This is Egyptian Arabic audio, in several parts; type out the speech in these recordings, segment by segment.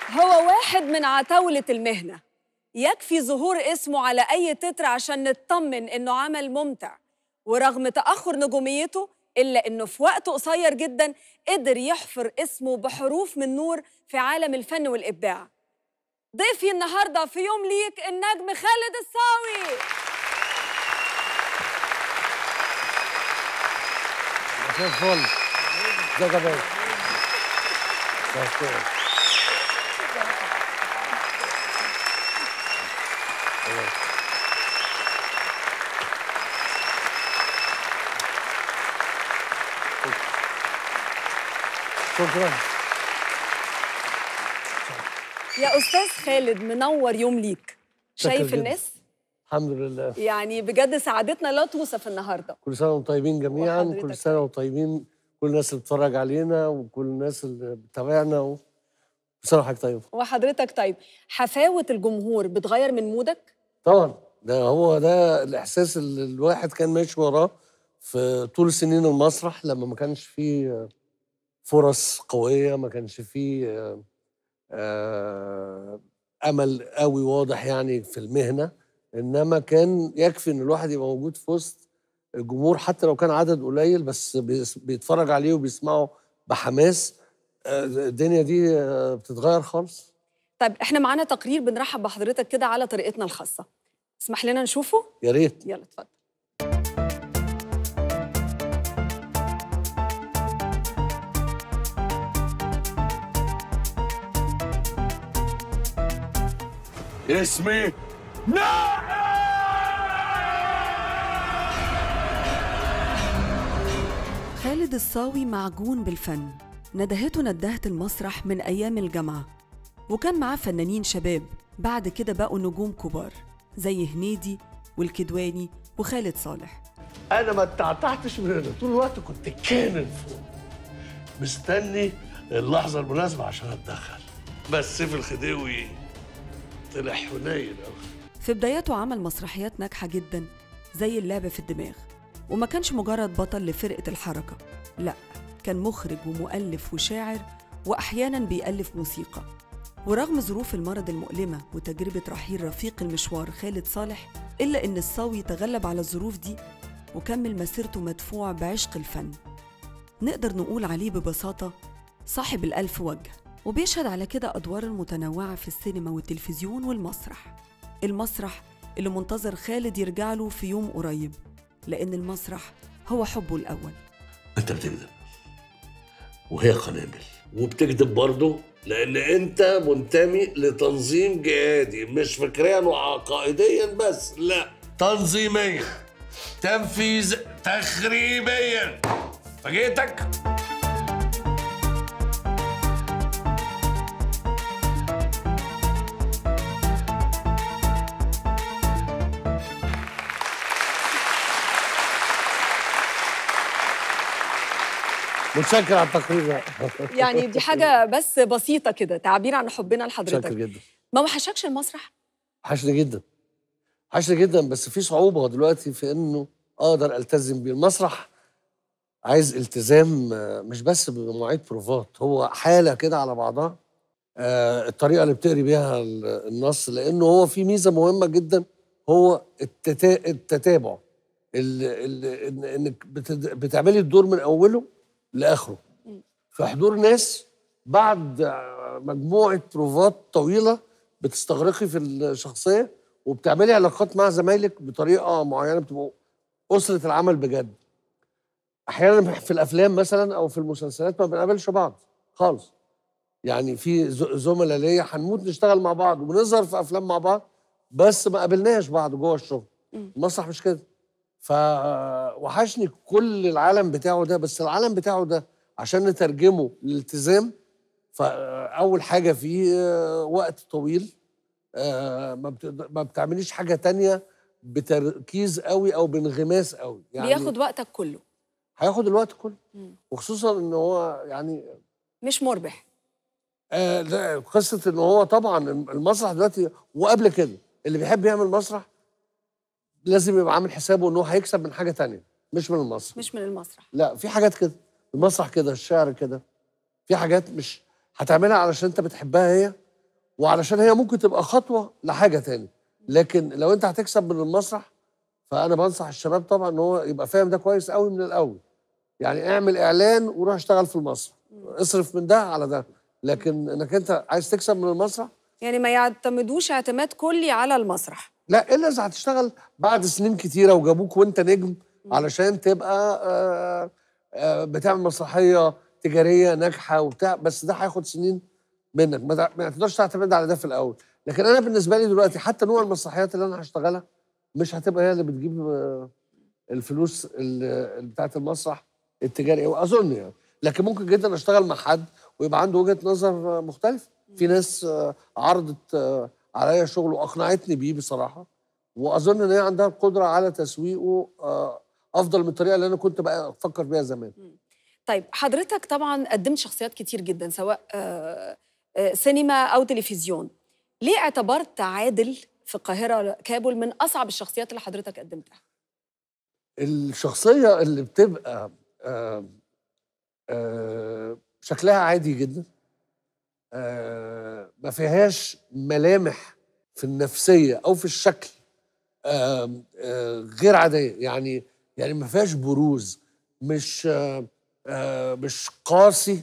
هو واحد من عتاولة المهنة يكفي ظهور اسمه على أي تتر عشان نطمن إنه عمل ممتع ورغم تأخر نجوميته إلا إنه في وقت قصير جدا قدر يحفر اسمه بحروف من نور في عالم الفن والإبداع ضيفي النهارده في يوم ليك النجم خالد الصاوي مساء الفل ازيك يا باشا مساء الخير شكرا يا أستاذ خالد منور يوم ليك شكراً شايف جداً. الناس الحمد لله يعني بجد سعادتنا لا توصف النهارده كل سنه وانتم طيبين جميعا وحضرتك كل سنه وانتم طيبين كل الناس اللي بتتفرج علينا وكل الناس اللي بتتابعنا و... كل سنه وحضرتك طيب وحضرتك طيب حفاوة الجمهور بتغير من مودك طبعا ده هو ده الاحساس اللي الواحد كان ماشي وراه في طول سنين المسرح لما ما كانش فيه فرص قويه ما كانش فيه آه، آه، امل قوي واضح يعني في المهنه انما كان يكفي ان الواحد يبقى موجود في وسط الجمهور حتى لو كان عدد قليل بس بيس- بيتفرج عليه وبيسمعه بحماس آه، الدنيا دي آه، بتتغير خالص طيب احنا معانا تقرير بنرحب بحضرتك كده على طريقتنا الخاصة اسمح لنا نشوفه يا ريت يلا اتفضل اسمي خالد الصاوي معجون بالفن ندهته ندهة المسرح من أيام الجامعة وكان معاه فنانين شباب بعد كده بقوا نجوم كبار زي هنيدي والكدواني وخالد صالح انا ما اتعتعتش من هنا طول الوقت كنت كانن فوق مستني اللحظه المناسبه عشان اتدخل بس سيف الخديوي طلع حنين قوي في بداياته عمل مسرحيات ناجحة جدا زي اللعبة في الدماغ وما كانش مجرد بطل لفرقة الحركة لا كان مخرج ومؤلف وشاعر وأحيانا بيألف موسيقى ورغم ظروف المرض المؤلمة وتجربة رحيل رفيق المشوار خالد صالح إلا إن الصاوي تغلب على الظروف دي وكمل مسيرته مدفوع بعشق الفن نقدر نقول عليه ببساطة صاحب الألف وجه وبيشهد على كده أدوار المتنوعة في السينما والتلفزيون والمسرح المسرح اللي منتظر خالد يرجع له في يوم قريب لأن المسرح هو حبه الأول انت بتكذب وهي قنابل وبتكذب برضه لان انت منتمي لتنظيم جهادي مش فكريا وعقائديا بس لا تنظيميا تنفيذ تخريبيا فاجئتك متشكر على التقرير ده يعني دي حاجة بس بسيطة كده تعبير عن حبنا متشكر لحضرتك جدا ما وحشكش المسرح؟ وحشني جدا وحشني جدا بس في صعوبة دلوقتي في انه اقدر التزم بيه المسرح عايز التزام آه، مش بس بمواعيد بروفات هو حالة كده على بعضها آه، الطريقة اللي بتقري بيها ال- النص لانه هو في ميزة مهمة جدا هو التتا... التتابع ال... ال... إن- انك بتد... بتعملي الدور من اوله لاخره في حضور ناس بعد آه، مجموعة بروفات طويلة بتستغرقي في الشخصية وبتعملي علاقات مع زمايلك بطريقة معينة بتبقوا أسرة العمل بجد أحيانا في الأفلام مثلا أو في المسلسلات ما بنقابلش بعض خالص يعني في ز- زملاء ليا هنموت نشتغل مع بعض وبنظهر في أفلام مع بعض بس ما قابلناش بعض جوه الشغل المسرح مش كده فوحشني كل العالم بتاعه ده بس العالم بتاعه ده عشان نترجمه للالتزام فأول حاجة فيه آه، وقت طويل آه، ما بتقد- ما بتعمليش حاجة تانية بتركيز قوي أو بانغماس قوي يعني بياخد وقتك كله هياخد الوقت كله مم. وخصوصا ان هو يعني مش مربح آه لا قصه ان هو طبعا المسرح دلوقتي وقبل كده اللي بيحب يعمل مسرح لازم يبقى عامل حسابه ان هو هيكسب من حاجه تانية مش من المسرح مش من المسرح لا في حاجات كده المسرح كده الشعر كده في حاجات مش هتعملها علشان انت بتحبها هي وعلشان هي ممكن تبقى خطوه لحاجه تاني لكن لو انت هتكسب من المسرح فانا بنصح الشباب طبعا ان هو يبقى فاهم ده كويس قوي من الاول يعني اعمل اعلان وروح اشتغل في المسرح اصرف من ده على ده لكن انك انت عايز تكسب من المسرح يعني ما يعتمدوش اعتماد كلي على المسرح لا الا اذا هتشتغل بعد سنين كتيره وجابوك وانت نجم علشان تبقى آه، آه، بتعمل مسرحيه تجاريه ناجحه وبتاع بس ده هياخد سنين منك ما تع- ما تقدرش تعتمد على ده في الاول لكن انا بالنسبه لي دلوقتي حتى نوع المسرحيات اللي انا هشتغلها مش هتبقى هي اللي بتجيب آه، الفلوس ال- ال- بتاعت المسرح التجاري واظن يعني لكن ممكن جدا اشتغل مع حد ويبقى عنده وجهه نظر آه، مختلفه في ناس آه، عرضت آه، عليا شغل واقنعتني بيه بصراحه واظن ان هي عندها القدره على تسويقه آه، افضل من الطريقه اللي انا كنت بقى افكر بيها زمان طيب حضرتك طبعا قدمت شخصيات كتير جدا سواء آه، آه، سينما او تلفزيون ليه اعتبرت عادل في القاهره كابل من اصعب الشخصيات اللي حضرتك قدمتها الشخصيه اللي بتبقى آه، آه، شكلها عادي جدا آه، ما فيهاش ملامح في النفسيه او في الشكل آه، آه، غير عاديه يعني يعني ما فيهاش بروز مش آه، آه، مش قاسي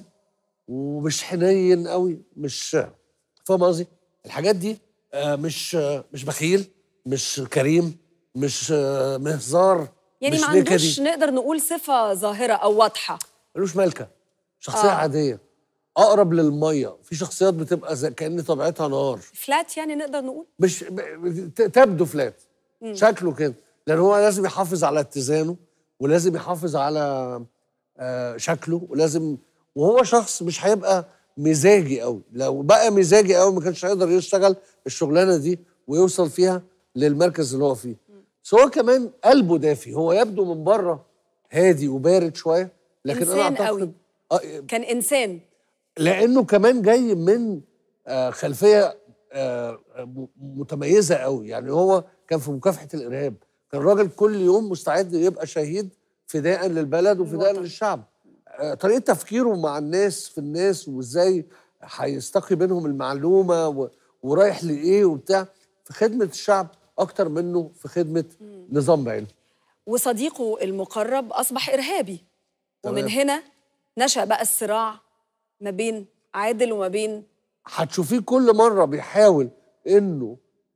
ومش حنين قوي مش فاهم قصدي الحاجات دي آه، مش آه، مش بخيل مش كريم مش آه، مهزار يعني مش ما عندوش نكدي نقدر نقول صفه ظاهره او واضحه ملوش ملكه شخصيه آه. آه. عاديه اقرب للميه في شخصيات بتبقى زي كان طبيعتها نار فلات يعني نقدر نقول مش ب- ب- ت- تبدو فلات شكله كده لان هو لازم يحافظ على اتزانه ولازم يحافظ على آه، شكله ولازم وهو شخص مش هيبقى مزاجي قوي لو بقى مزاجي قوي ما كانش هيقدر يشتغل الشغلانه دي ويوصل فيها للمركز اللي هو فيه بس هو كمان قلبه دافي هو يبدو من بره هادي وبارد شويه لكن انا إنسان قوي. اعتقد آه، كان انسان لانه كمان جاي من آه، خلفيه آه، م- متميزه قوي يعني هو كان في مكافحه الارهاب كان راجل كل يوم مستعد يبقى شهيد فداء للبلد وفداء الوطن. للشعب آه، طريقه تفكيره مع الناس في الناس وازاي هيستقي بينهم المعلومه و- ورايح لايه وبتاع في خدمه الشعب اكتر منه في خدمه نظام بعينه وصديقه المقرب اصبح ارهابي ومن تمام. هنا نشا بقى الصراع ما بين عادل وما بين هتشوفيه كل مره بيحاول انه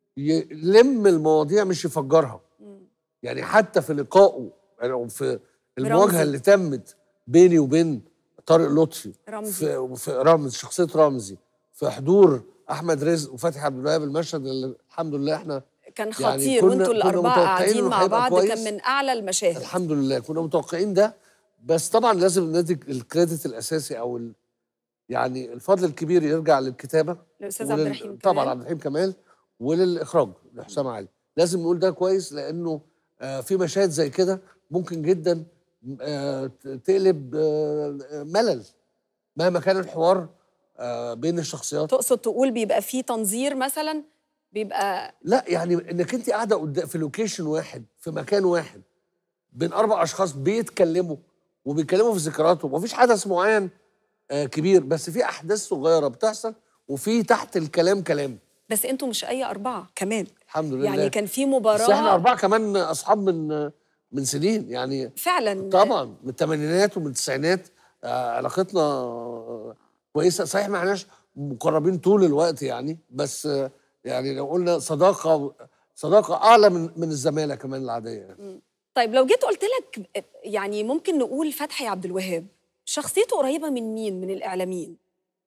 يلم المواضيع مش يفجرها يعني حتى في لقائه يعني في المواجهه برمزي. اللي تمت بيني وبين طارق لطفي رمزي. في في رمز شخصيه رمزي في حضور احمد رزق وفتحي عبد الوهاب المشهد اللي الحمد لله احنا كان يعني خطير كنا- وانتوا كنا الاربعه متوقعين قاعدين إنه مع هيبقى بعض كويس. كان من اعلى المشاهد الحمد لله كنا متوقعين ده بس طبعا لازم ندي الكريدت الاساسي او ال يعني الفضل الكبير يرجع للكتابه الاستاذ عبد ولل- الرحيم طبعا كمال. عبد الرحيم كمال وللاخراج لحسام علي لازم نقول ده كويس لانه آه، في مشاهد زي كده ممكن جدا آه، ت- تقلب آه، آه، ملل مهما كان الحوار آه، بين الشخصيات تقصد تقول بيبقى في تنظير مثلا بيبقى لا يعني انك انت قاعده قدام في لوكيشن واحد في مكان واحد بين اربع اشخاص بيتكلموا وبيتكلموا في ذكرياتهم مفيش حدث معين آه، كبير بس في احداث صغيره بتحصل وفي تحت الكلام كلام بس انتوا مش اي اربعه كمان الحمد لله يعني كان في بس احنا مباراه اربعه كمان اصحاب من من سنين يعني فعلا طبعا من الثمانينات ومن التسعينات آه، علاقتنا آه، كويسه صحيح ما احناش مقربين طول الوقت يعني بس آه، يعني لو قلنا صداقه صداقه اعلى من من الزماله كمان العاديه يعني. طيب لو جيت قلت لك يعني ممكن نقول فتحي عبد الوهاب شخصيته قريبه من مين من الاعلاميين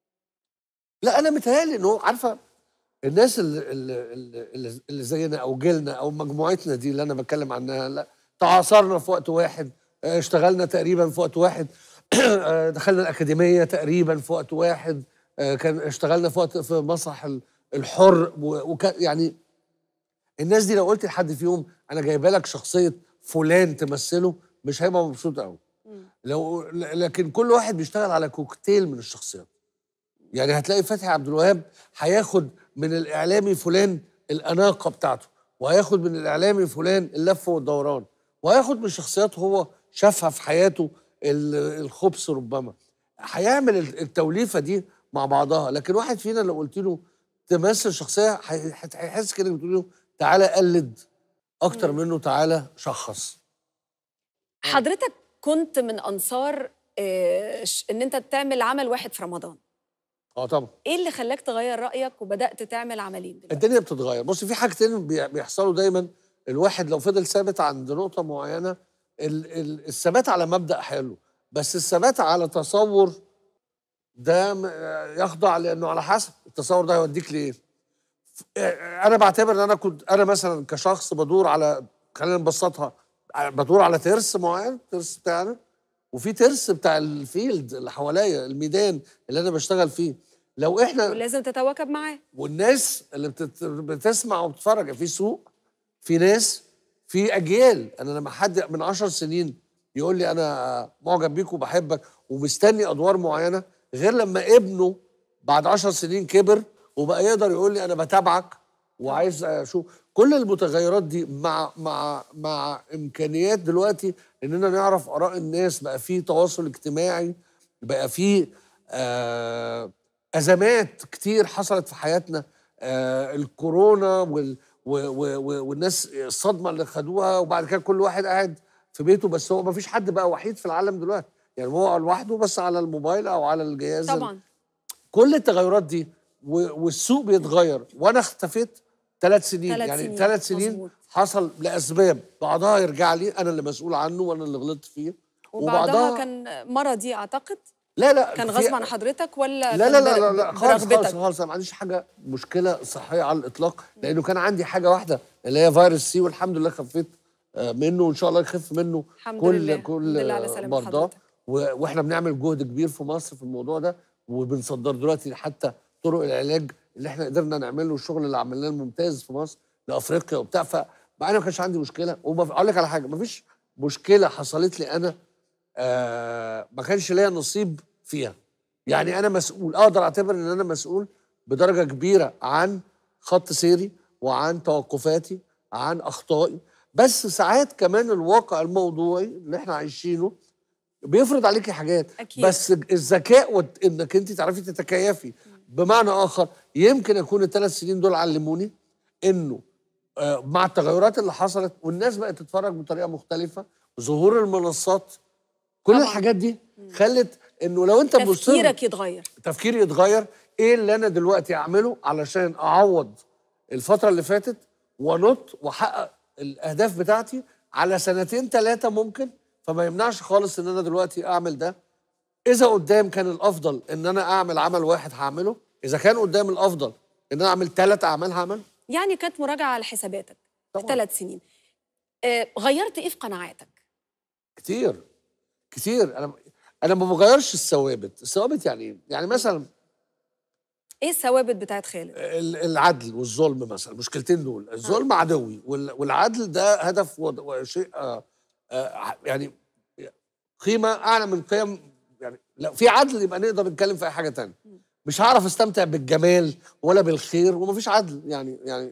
لا انا متهيألي انه عارفه الناس اللي, اللي, اللي, اللي زينا او جيلنا او مجموعتنا دي اللي انا بتكلم عنها لا تعاصرنا في وقت واحد آه، اشتغلنا تقريبا في وقت واحد آه، دخلنا الاكاديميه تقريبا في وقت واحد آه، كان اشتغلنا في وقت في مسرح ال- الحر وكان يعني الناس دي لو قلت لحد فيهم انا جايبه لك شخصيه فلان تمثله مش هيبقى مبسوط قوي لو لكن كل واحد بيشتغل على كوكتيل من الشخصيات يعني هتلاقي فتحي عبد الوهاب هياخد من الاعلامي فلان الاناقه بتاعته وهياخد من الاعلامي فلان اللف والدوران وهياخد من شخصيات هو شافها في حياته ال- الخبث ربما هيعمل التوليفه دي مع بعضها لكن واحد فينا لو قلت له تمثل شخصيه هي- هت- هيحس كده بتقول له تعالى قلد اكتر منه تعالى شخص حضرتك كنت من انصار آه، ش- ان انت تعمل عمل واحد في رمضان اه طبعا ايه اللي خلاك تغير رايك وبدات تعمل عملين دلوقتي الدنيا بتتغير بص في حاجتين بي- بيحصلوا دايما الواحد لو فضل ثابت عند نقطه معينه ال- ال- الثبات على مبدا حلو بس الثبات على تصور ده م- يخضع لانه على حسب التصور ده هيوديك لايه ف- انا بعتبر ان انا كنت انا مثلا كشخص بدور على خلينا نبسطها بدور على ترس معين الترس بتاعنا وفي ترس بتاع الفيلد اللي حواليا الميدان اللي انا بشتغل فيه لو احنا ولازم تتواكب معاه والناس اللي بتت... بتسمع وبتتفرج في سوق في ناس في اجيال انا لما حد من عشر سنين يقول لي انا معجب بيك وبحبك ومستني ادوار معينه غير لما ابنه بعد عشر سنين كبر وبقى يقدر يقول لي انا بتابعك وعايز اشوف كل المتغيرات دي مع مع مع امكانيات دلوقتي اننا نعرف اراء الناس بقى في تواصل اجتماعي بقى في آه ازمات كتير حصلت في حياتنا آه الكورونا وال و و و والناس الصدمه اللي خدوها وبعد كده كل واحد قاعد في بيته بس هو ما فيش حد بقى وحيد في العالم دلوقتي يعني هو لوحده بس على الموبايل او على الجهاز ال- طبعا كل التغيرات دي و- والسوق بيتغير وانا اختفيت ثلاث سنين ثلاث يعني سنين، ثلاث سنين مظبوط. حصل لاسباب بعضها يرجع لي انا اللي مسؤول عنه وانا اللي غلطت فيه وبعدها كان مرضي اعتقد لا لا كان في- غصب عن حضرتك ولا لا كان لا لا بر- لا, لا خالص برغبتك؟ خالص خالص انا ما عنديش حاجه مشكله صحيه على الاطلاق لانه كان عندي حاجه واحده اللي هي فيروس سي والحمد لله خفيت آه، منه وان شاء الله يخف منه الحمد كل لله. كل الحمد لله على سلامة مرضاه حضرتك. و- واحنا بنعمل جهد كبير في مصر في الموضوع ده وبنصدر دلوقتي حتى طرق العلاج اللي احنا قدرنا نعمله الشغل اللي عملناه الممتاز في مصر لافريقيا وبتاع فمع انا ما كانش عندي مشكله واقول لك على حاجه ما فيش مشكله حصلت لي انا آه ما كانش ليا نصيب فيها يعني انا مسؤول اقدر اعتبر ان انا مسؤول بدرجه كبيره عن خط سيري وعن توقفاتي عن اخطائي بس ساعات كمان الواقع الموضوعي اللي احنا عايشينه بيفرض عليكي حاجات أكيد. بس الذكاء وت- انك انت تعرفي تتكيفي بمعنى اخر يمكن يكون الثلاث سنين دول علموني انه آه، مع التغيرات اللي حصلت والناس بقت تتفرج بطريقه مختلفه ظهور المنصات كل طبعاً. الحاجات دي خلت انه لو انت مصر تفكيرك يتغير تفكيري يتغير ايه اللي انا دلوقتي اعمله علشان اعوض الفتره اللي فاتت وانط واحقق الاهداف بتاعتي على سنتين ثلاثه ممكن فما يمنعش خالص ان انا دلوقتي اعمل ده اذا قدام كان الافضل ان انا اعمل عمل واحد هعمله اذا كان قدام الافضل ان انا اعمل ثلاث اعمال هعمل يعني كانت مراجعه على حساباتك في طبعاً. ثلاث سنين آه، غيرت ايه في قناعاتك كتير كتير انا انا ما بغيرش الثوابت الثوابت يعني إيه؟ يعني مثلا ايه الثوابت بتاعت خالد ال- العدل والظلم مثلا المشكلتين دول الظلم عدوي وال- والعدل ده هدف وض- وشيء آه، آه، يعني قيمه اعلى من قيم يعني لو في عدل يبقى نقدر نتكلم في اي حاجه تانية مش هعرف استمتع بالجمال ولا بالخير ومفيش عدل يعني يعني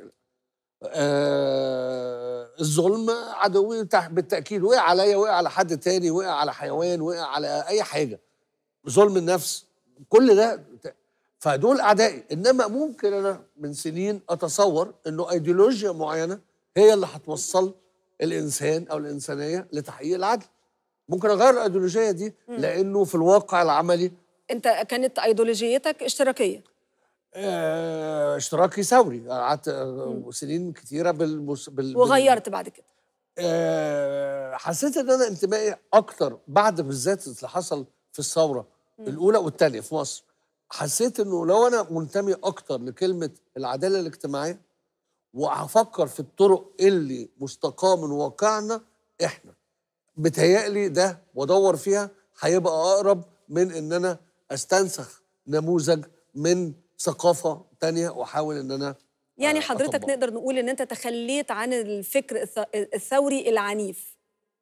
آه الظلم عدوي تح- بالتاكيد وقع عليا وقع على حد تاني وقع على حيوان وقع على اي حاجه ظلم النفس كل ده ت- فدول اعدائي انما ممكن انا من سنين اتصور انه ايديولوجيا معينه هي اللي هتوصل الانسان او الانسانيه لتحقيق العدل ممكن اغير الايديولوجيه دي لانه في الواقع العملي انت كانت ايديولوجيتك اشتراكيه آه اشتراكي ثوري قعدت آه، سنين كتيره بالمس... بال... بال- وغيرت بعد كده آه، حسيت ان انا انتمائي اكتر بعد بالذات اللي حصل في الثوره الاولى والثانيه في مصر حسيت انه لو انا منتمي اكتر لكلمه العداله الاجتماعيه وهفكر في الطرق اللي مستقاه من واقعنا احنا بتهيألي ده وادور فيها هيبقى اقرب من ان انا استنسخ نموذج من ثقافه تانية واحاول ان انا يعني آه، حضرتك أطبقه. نقدر نقول ان انت تخليت عن الفكر الث- الثوري العنيف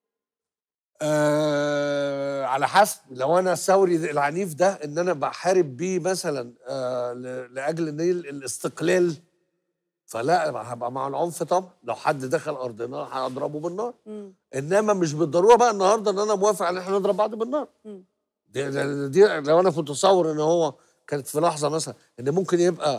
آه على حسب لو انا الثوري العنيف ده ان انا بحارب بيه مثلا آه ل- لاجل نيل الاستقلال فلا هبقى مع العنف طبعا لو حد دخل ارضنا هضربه بالنار مم. انما مش بالضروره بقى النهارده ان انا موافق ان احنا نضرب بعض بالنار مم. دي, دي, دي لو انا كنت اتصور ان هو كانت في لحظه مثلا ان ممكن يبقى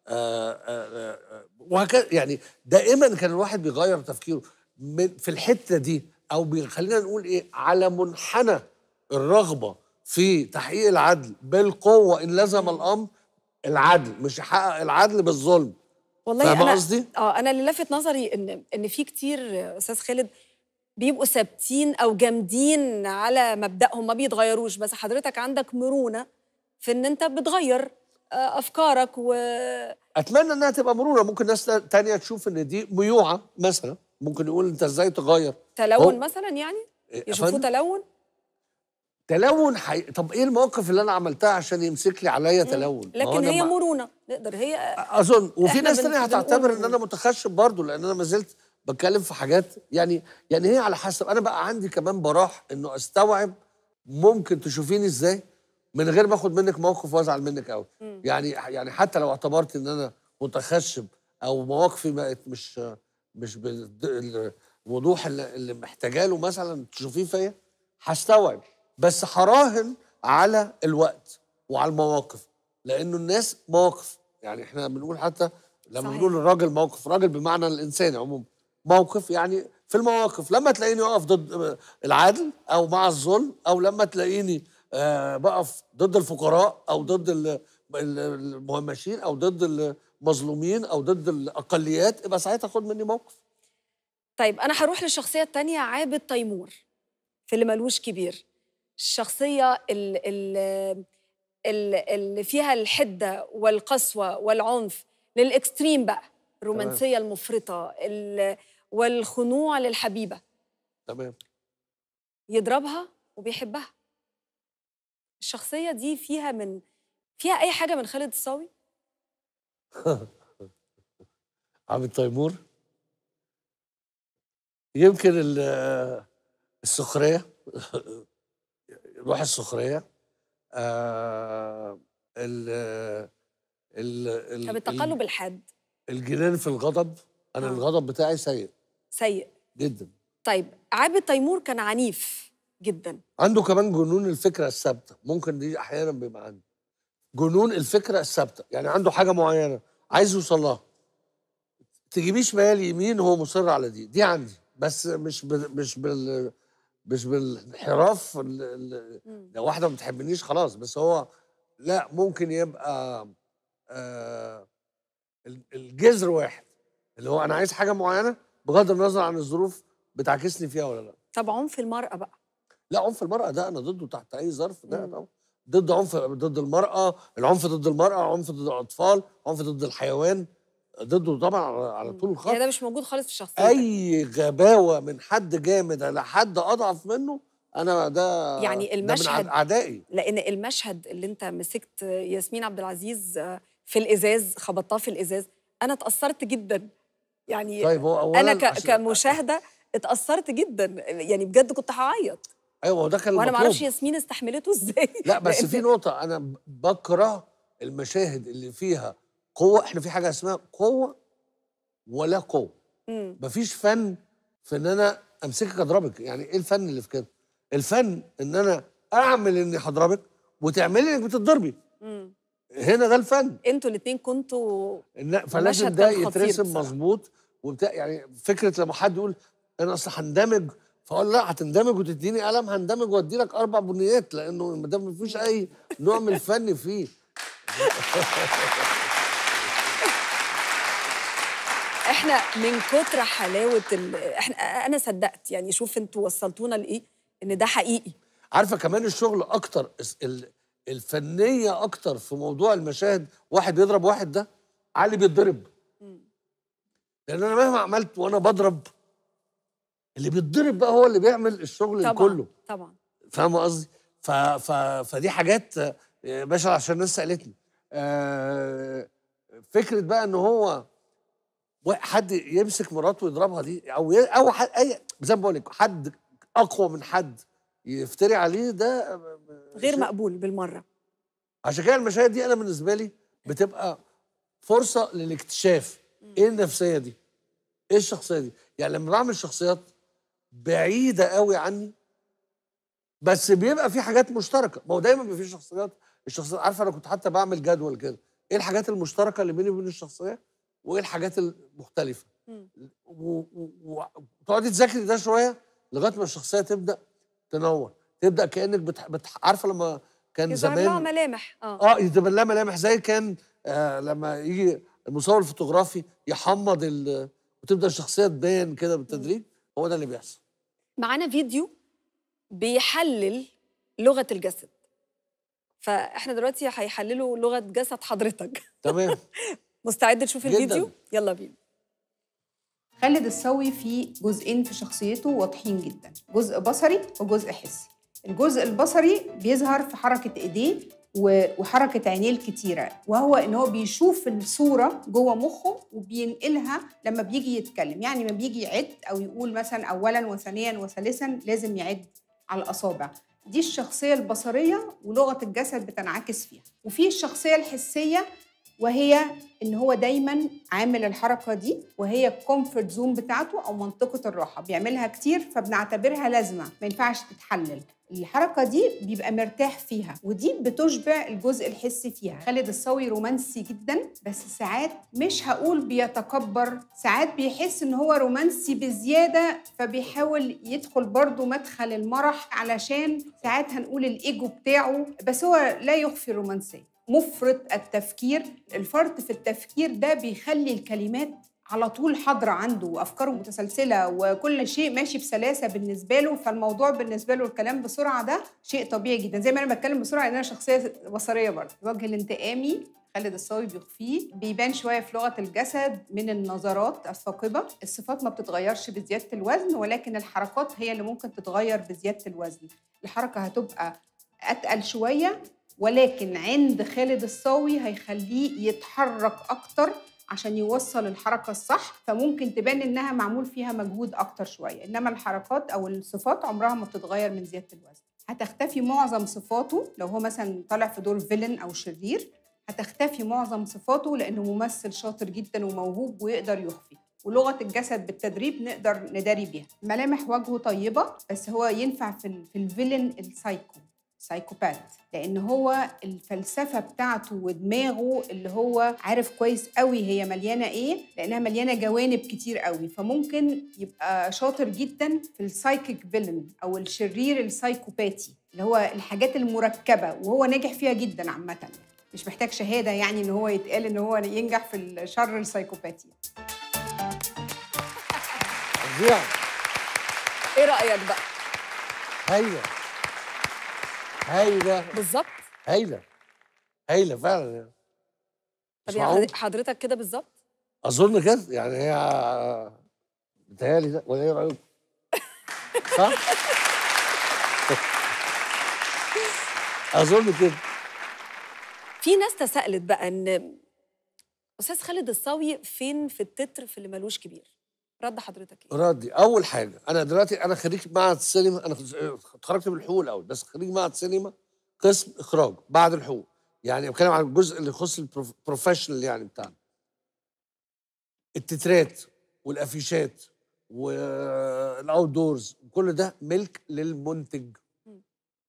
آه، آه، آه، وهكذا يعني دائما كان الواحد بيغير تفكيره من في الحته دي او بي- خلينا نقول ايه على منحنى الرغبه في تحقيق العدل بالقوه ان لزم الامر العدل مش يحقق العدل بالظلم والله فاهمة انا قصدي؟ اه انا اللي لافت نظري ان ان في كتير آه، استاذ خالد بيبقوا ثابتين او جامدين على مبدأهم ما بيتغيروش بس حضرتك عندك مرونة في ان انت بتغير آه، افكارك و اتمنى انها تبقى مرونه ممكن ناس تانية تشوف ان دي ميوعه مثلا ممكن يقول انت ازاي تغير تلون هو- مثلا يعني إيه، يشوفوه أفندم؟ تلون تلون حي... طب ايه المواقف اللي انا عملتها عشان يمسك لي عليا تلون ما هو لكن أنا هي ما- مرونة نقدر هي اظن وفي إحنا ناس بن- تانية بنقول هتعتبر ان إنه- انا متخشب برضه لان انا ما زلت بتكلم في حاجات يعني يعني هي على حسب انا بقى عندي كمان براح انه استوعب ممكن تشوفيني ازاي من غير ما اخد منك موقف وازعل منك قوي يعني يعني حتى لو اعتبرت ان انا متخشب او مواقفي بقت مش مش بالوضوح اللي, اللي محتاجه له مثلا تشوفيه فيا هستوعب بس هراهن على الوقت وعلى المواقف لانه الناس مواقف يعني احنا بنقول حتى لما صحيح. بنقول الراجل موقف راجل بمعنى الانساني عموما موقف يعني في المواقف لما تلاقيني اقف ضد العدل او مع الظلم او لما تلاقيني آه، بقف ضد الفقراء او ضد ال- ال- المهمشين او ضد المظلومين او ضد الاقليات يبقى ساعتها خد مني موقف طيب انا هروح للشخصيه الثانيه عابد تيمور في اللي ملوش كبير الشخصيه ال- ال- ال- اللي فيها الحده والقسوه والعنف للاكستريم بقى الرومانسيه المفرطه ال- والخنوع للحبيبه تمام يضربها وبيحبها الشخصيه دي فيها من فيها اي حاجه من خالد الصاوي عبد تيمور يمكن ال- السخريه روح السخريه آه ال ال ال- طب التقلب الحاد الجنان في الغضب انا آه. الغضب بتاعي سيء سيء جدا طيب عابد تيمور كان عنيف جدا عنده كمان جنون الفكره الثابته ممكن دي احيانا بيبقى عنده جنون الفكره الثابته يعني عنده حاجه معينه عايز يوصل لها تجيبيه شمال يمين هو مصر على دي دي عندي بس مش بال مش بال مش بالانحراف ال- ال- مم. لو واحده ما بتحبنيش خلاص بس هو لا ممكن يبقى آه ال- الجذر واحد اللي هو انا عايز حاجه معينه بغض النظر عن الظروف بتعكسني فيها ولا لا طب عنف المرأة بقى لا عنف المرأة ده أنا ضده تحت أي ظرف ده مم. طبعا ضد عنف ضد المرأة العنف ضد المرأة عنف ضد الأطفال عنف ضد الحيوان ضده طبعا على- على طول الخط يعني ده مش موجود خالص في شخصيتك أي غباوة من حد جامد على حد أضعف منه أنا ده يعني ده من المشهد- أع- أعدائي لأن المشهد اللي أنت مسكت ياسمين عبد العزيز آه، في الإزاز خبطتها في الإزاز أنا اتأثرت جدا يعني طيب هو أولا أنا ك- عشان- كمشاهدة اتأثرت جدا يعني بجد كنت هعيط أيوه هو ده كان وأنا المطلوب معرفش ياسمين استحملته إزاي لا بس لأن- في نقطة أنا ب- بكره المشاهد اللي فيها قوة إحنا في حاجة اسمها قوة ولا قوة مم. مفيش فن في ان انا امسكك اضربك يعني ايه الفن اللي في كده الفن ان انا اعمل اني هضربك وتعملي انك بتضربي مم. هنا ده الفن انتوا الاتنين كنتوا إن فلازم المشهد ده كان خطير يترسم بصراحة. مظبوط وبتاع يعني فكره لما حد يقول انا اصل هندمج فاقول لا هتندمج وتديني قلم هندمج وادي لك اربع بنيات لانه ما دام مفيش اي نوع من الفن فيه احنا من كتر حلاوه ال... احنا انا صدقت يعني شوف انتوا وصلتونا لايه ان ده حقيقي عارفه كمان الشغل اكتر الس- ال- الفنيه اكتر في موضوع المشاهد واحد بيضرب واحد ده علي بيتضرب لان انا مهما عملت وانا بضرب اللي بيتضرب بقى هو اللي بيعمل الشغل طبعا كله طبعا فاهم قصدي ف... ف... فدي حاجات آه، باشا عشان الناس سالتني آه، فكره بقى ان هو وا- حد يمسك مراته ويضربها دي او ي... او حد اي زي ما بقول لك حد اقوى من حد يفتري عليه ده آه، غير شيء- مقبول بالمره عشان كده المشاهد دي انا بالنسبه لي بتبقى فرصه للاكتشاف ايه النفسيه دي ايه الشخصيه دي يعني لما بعمل شخصيات بعيده قوي عني بس بيبقى في حاجات مشتركه ما هو دايما بيبقى في شخصيات الشخصيات عارفه انا كنت حتى بعمل جدول كده ايه الحاجات المشتركه اللي بيني وبين الشخصيه وايه الحاجات المختلفه مم. و- و- و- وتقعدي تذاكري ده شويه لغايه ما الشخصيه تبدا تنور تبدا كانك بتح... بتح... عارفه لما كان يظهر لها زمان ملامح اه اه يتبان لها ملامح زي كان آه لما يجي المصور الفوتوغرافي يحمض ال... وتبدا الشخصيه تبان كده بالتدريج هو ده اللي بيحصل معانا فيديو بيحلل لغه الجسد فاحنا دلوقتي هيحللوا لغه جسد حضرتك تمام مستعد تشوف جداً. الفيديو يلا بينا خالد الصاوي فيه جزئين في شخصيته واضحين جدا جزء بصري وجزء حسي الجزء البصري بيظهر في حركة ايديه و- وحركة عينيه الكتيرة وهو ان هو بيشوف الصورة جوه مخه وبينقلها لما بيجي يتكلم يعني لما بيجي يعد او يقول مثلا اولا وثانيا وثالثا لازم يعد على الاصابع دي الشخصية البصرية ولغة الجسد بتنعكس فيها وفي الشخصية الحسية وهي ان هو دايما عامل الحركه دي وهي الكومفورت زون بتاعته او منطقه الراحه بيعملها كتير فبنعتبرها لازمه ما ينفعش تتحلل الحركه دي بيبقى مرتاح فيها ودي بتشبع الجزء الحسي فيها خالد الصاوي رومانسي جدا بس ساعات مش هقول بيتكبر ساعات بيحس ان هو رومانسي بزياده فبيحاول يدخل برضه مدخل المرح علشان ساعات هنقول الايجو بتاعه بس هو لا يخفي الرومانسيه مفرط التفكير الفرط في التفكير ده بيخلي الكلمات على طول حاضرة عنده وأفكاره متسلسلة وكل شيء ماشي بسلاسة بالنسبة له فالموضوع بالنسبة له الكلام بسرعة ده شيء طبيعي جدا زي ما أنا بتكلم بسرعة لأن أنا شخصية بصرية برضه الوجه الانتقامي خالد الصاوي بيخفيه بيبان شوية في لغة الجسد من النظرات الثاقبة الصفات ما بتتغيرش بزيادة الوزن ولكن الحركات هي اللي ممكن تتغير بزيادة الوزن الحركة هتبقى أتقل شوية ولكن عند خالد الصاوي هيخليه يتحرك اكتر عشان يوصل الحركه الصح فممكن تبان انها معمول فيها مجهود اكتر شويه انما الحركات او الصفات عمرها ما بتتغير من زياده الوزن هتختفي معظم صفاته لو هو مثلا طالع في دور فيلن او شرير هتختفي معظم صفاته لانه ممثل شاطر جدا وموهوب ويقدر يخفي ولغه الجسد بالتدريب نقدر نداري بيها ملامح وجهه طيبه بس هو ينفع في ال- في الفيلن السايكو سايكوبات لان هو الفلسفه بتاعته ودماغه اللي هو عارف كويس قوي هي مليانه ايه لانها مليانه جوانب كتير قوي فممكن يبقى شاطر جدا في السايكيك فيلن او الشرير السايكوباتي اللي هو الحاجات المركبه وهو ناجح فيها جدا عامه مش محتاج شهاده يعني ان هو يتقال ان هو ينجح في الشر السايكوباتي فظيع ايه رايك بقى هايله هايله بالظبط هايله هايله فعلا يعني طب مش يا معقول حضر- حضرتك كده بالظبط اظن كده يعني هي بتهيألي ده ولا ايه رايكم؟ صح؟ اظن كده في ناس تساءلت بقى ان استاذ خالد الصاوي فين في التتر في اللي ملوش كبير رد حضرتك ايه ردي اول حاجه انا دلوقتي انا خريج معهد السينما انا اتخرجت من الحقوق الاول بس خريج معهد سينما قسم اخراج بعد الحقوق يعني بتكلم عن الجزء اللي يخص البروفيشنال يعني بتاعنا التترات والافيشات والاوت دورز كل ده ملك للمنتج مم.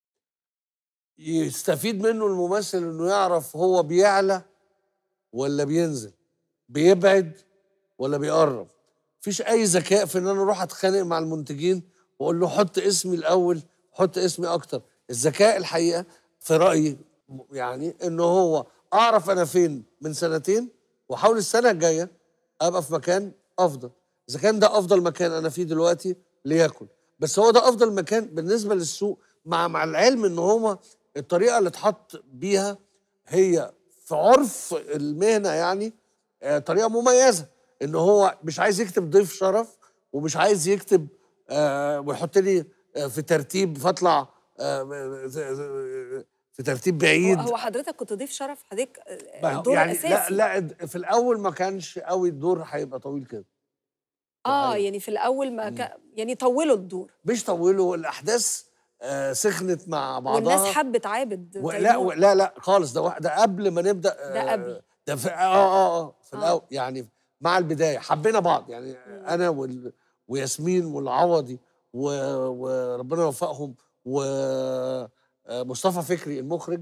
يستفيد منه الممثل انه يعرف هو بيعلى ولا بينزل بيبعد ولا بيقرب مفيش اي ذكاء في ان انا اروح اتخانق مع المنتجين واقول له حط اسمي الاول حط اسمي اكتر الذكاء الحقيقه في رايي يعني ان هو اعرف انا فين من سنتين واحاول السنه الجايه ابقى في مكان افضل اذا كان ده افضل مكان انا فيه دلوقتي ليكن بس هو ده افضل مكان بالنسبه للسوق مع مع العلم ان هو الطريقه اللي اتحط بيها هي في عرف المهنه يعني آه، طريقه مميزه ان هو مش عايز يكتب ضيف شرف ومش عايز يكتب آه ويحط لي آه في ترتيب فاطلع آه في ترتيب هو, بعيد هو حضرتك كنت ضيف شرف حضرتك آه، ما هو دور يعني اساسي لا لا في الاول ما كانش قوي الدور هيبقى طويل كده اه الحقيقة. يعني في الاول ما مم. كان يعني طولوا الدور مش طولوا الاحداث آه سخنت مع بعضها والناس حبت عابد و- لا تيمور. و- لا لا خالص ده واحد- ده قبل ما نبدا آه، ده قبل. ده في اه اه اه في آه. الاول يعني مع البدايه حبينا بعض يعني مم. انا وال وياسمين والعوضي و- وربنا يوفقهم ومصطفى فكري المخرج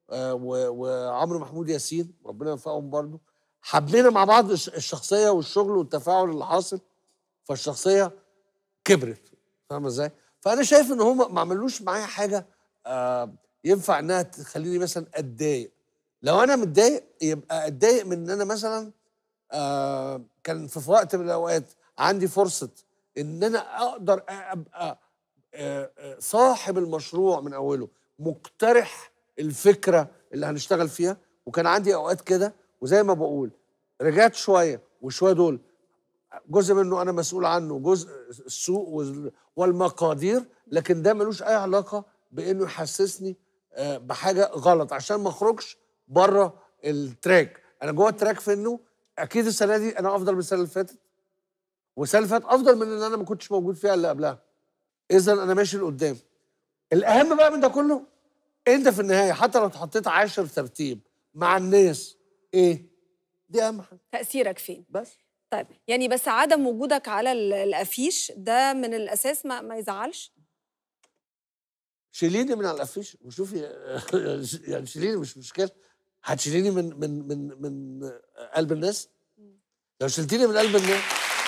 آه، و- وعمرو محمود ياسين ربنا يوفقهم برضو حبينا مع بعض الش- الشخصيه والشغل والتفاعل اللي حاصل فالشخصيه كبرت فاهمه ازاي؟ فانا شايف ان هم ما عملوش معايا حاجه آه ينفع انها تخليني مثلا اتضايق لو انا متضايق يبقى اتضايق من ان انا مثلا آه كان في وقت من الاوقات عندي فرصه ان انا اقدر ابقى آه، آه، صاحب المشروع من اوله مقترح الفكره اللي هنشتغل فيها وكان عندي اوقات كده وزي ما بقول رجعت شويه وشويه دول جزء منه انا مسؤول عنه جزء السوق وال- والمقادير لكن ده ملوش اي علاقه بانه يحسسني آه، بحاجه غلط عشان ما اخرجش بره التراك انا جوه التراك في انه اكيد السنه دي انا افضل من السنه اللي فاتت والسنه اللي فاتت افضل من اللي انا ما كنتش موجود فيها اللي قبلها اذا انا ماشي لقدام الاهم بقى من ده كله انت في النهايه حتى لو اتحطيت عاشر ترتيب مع الناس ايه دي اهم حاجه تاثيرك فين بس طيب يعني بس عدم وجودك على ال- الافيش ده من الاساس ما, ما يزعلش شيليني من على الافيش وشوفي يعني شيليني مش مشكله هتشيليني من من من من قلب الناس لو شلتيني من قلب الناس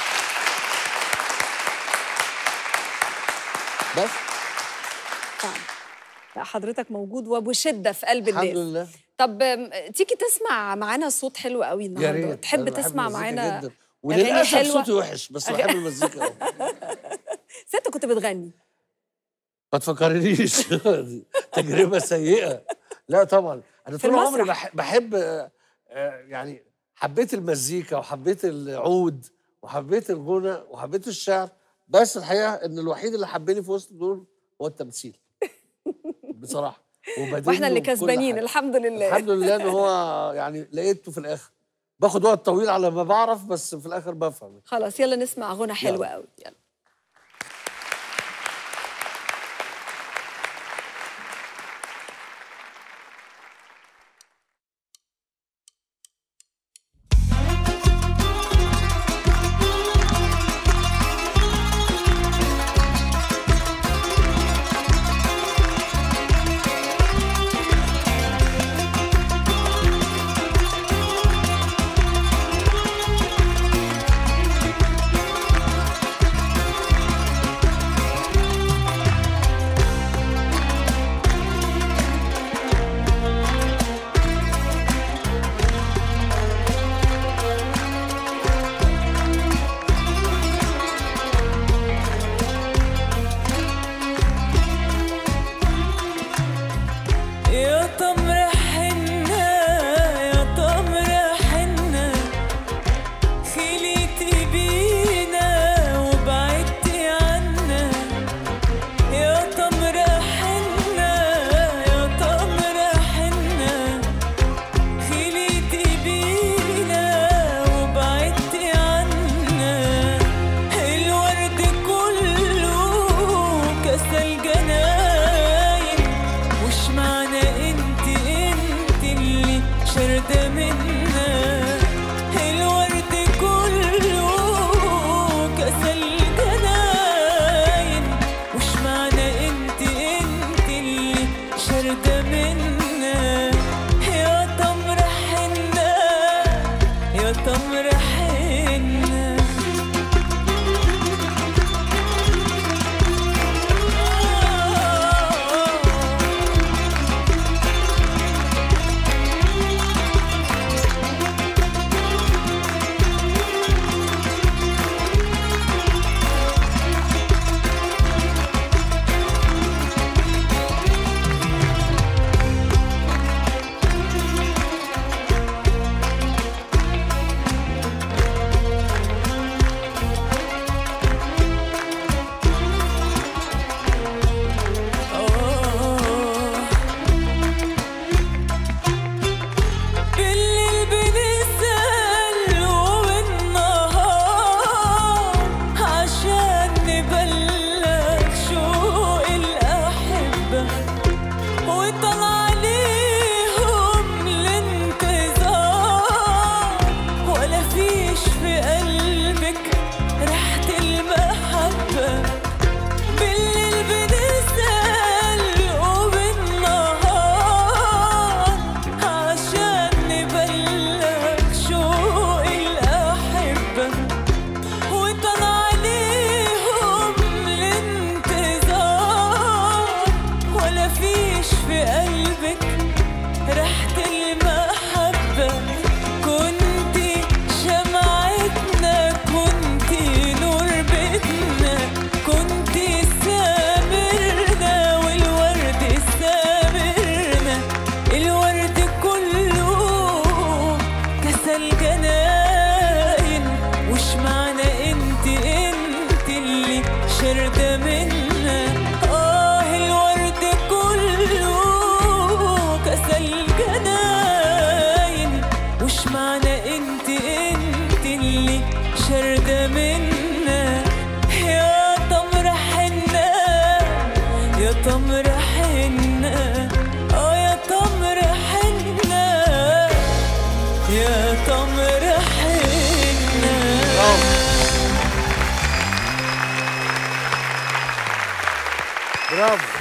بس طبعا لا حضرتك موجود وبشده في قلب الحمد الناس لله طب أم، تيجي تسمع معانا صوت حلو قوي يا النهارده ريت تحب أنا بحب تسمع المزيكا معانا جدا وللاسف حلوة. صوتي وحش بس بحب المزيكا قوي ست كنت بتغني ما تفكرنيش دي تجربه سيئه لا طبعا انا في طول عمري المسرح. بح- بحب آه، آه، يعني حبيت المزيكا وحبيت العود وحبيت الغنى وحبيت الشعر بس الحقيقه ان الوحيد اللي حبني في وسط دول هو التمثيل بصراحه وبدينه واحنا اللي وكل كسبانين حاجة. الحمد لله الحمد لله ان هو يعني لقيته في الاخر باخد وقت طويل على ما بعرف بس في الاخر بفهم خلاص يلا نسمع غنى حلو يلا. قوي يلا Thank الورد كله كسل جناين وش معنى انت انت اللي شردة منا اه الورد كله كسل جناين وش معنى انت انت اللي شردة منا يا تمر حنا يا تمر حنا اه يا تمر حنا يا تمر حنا برافو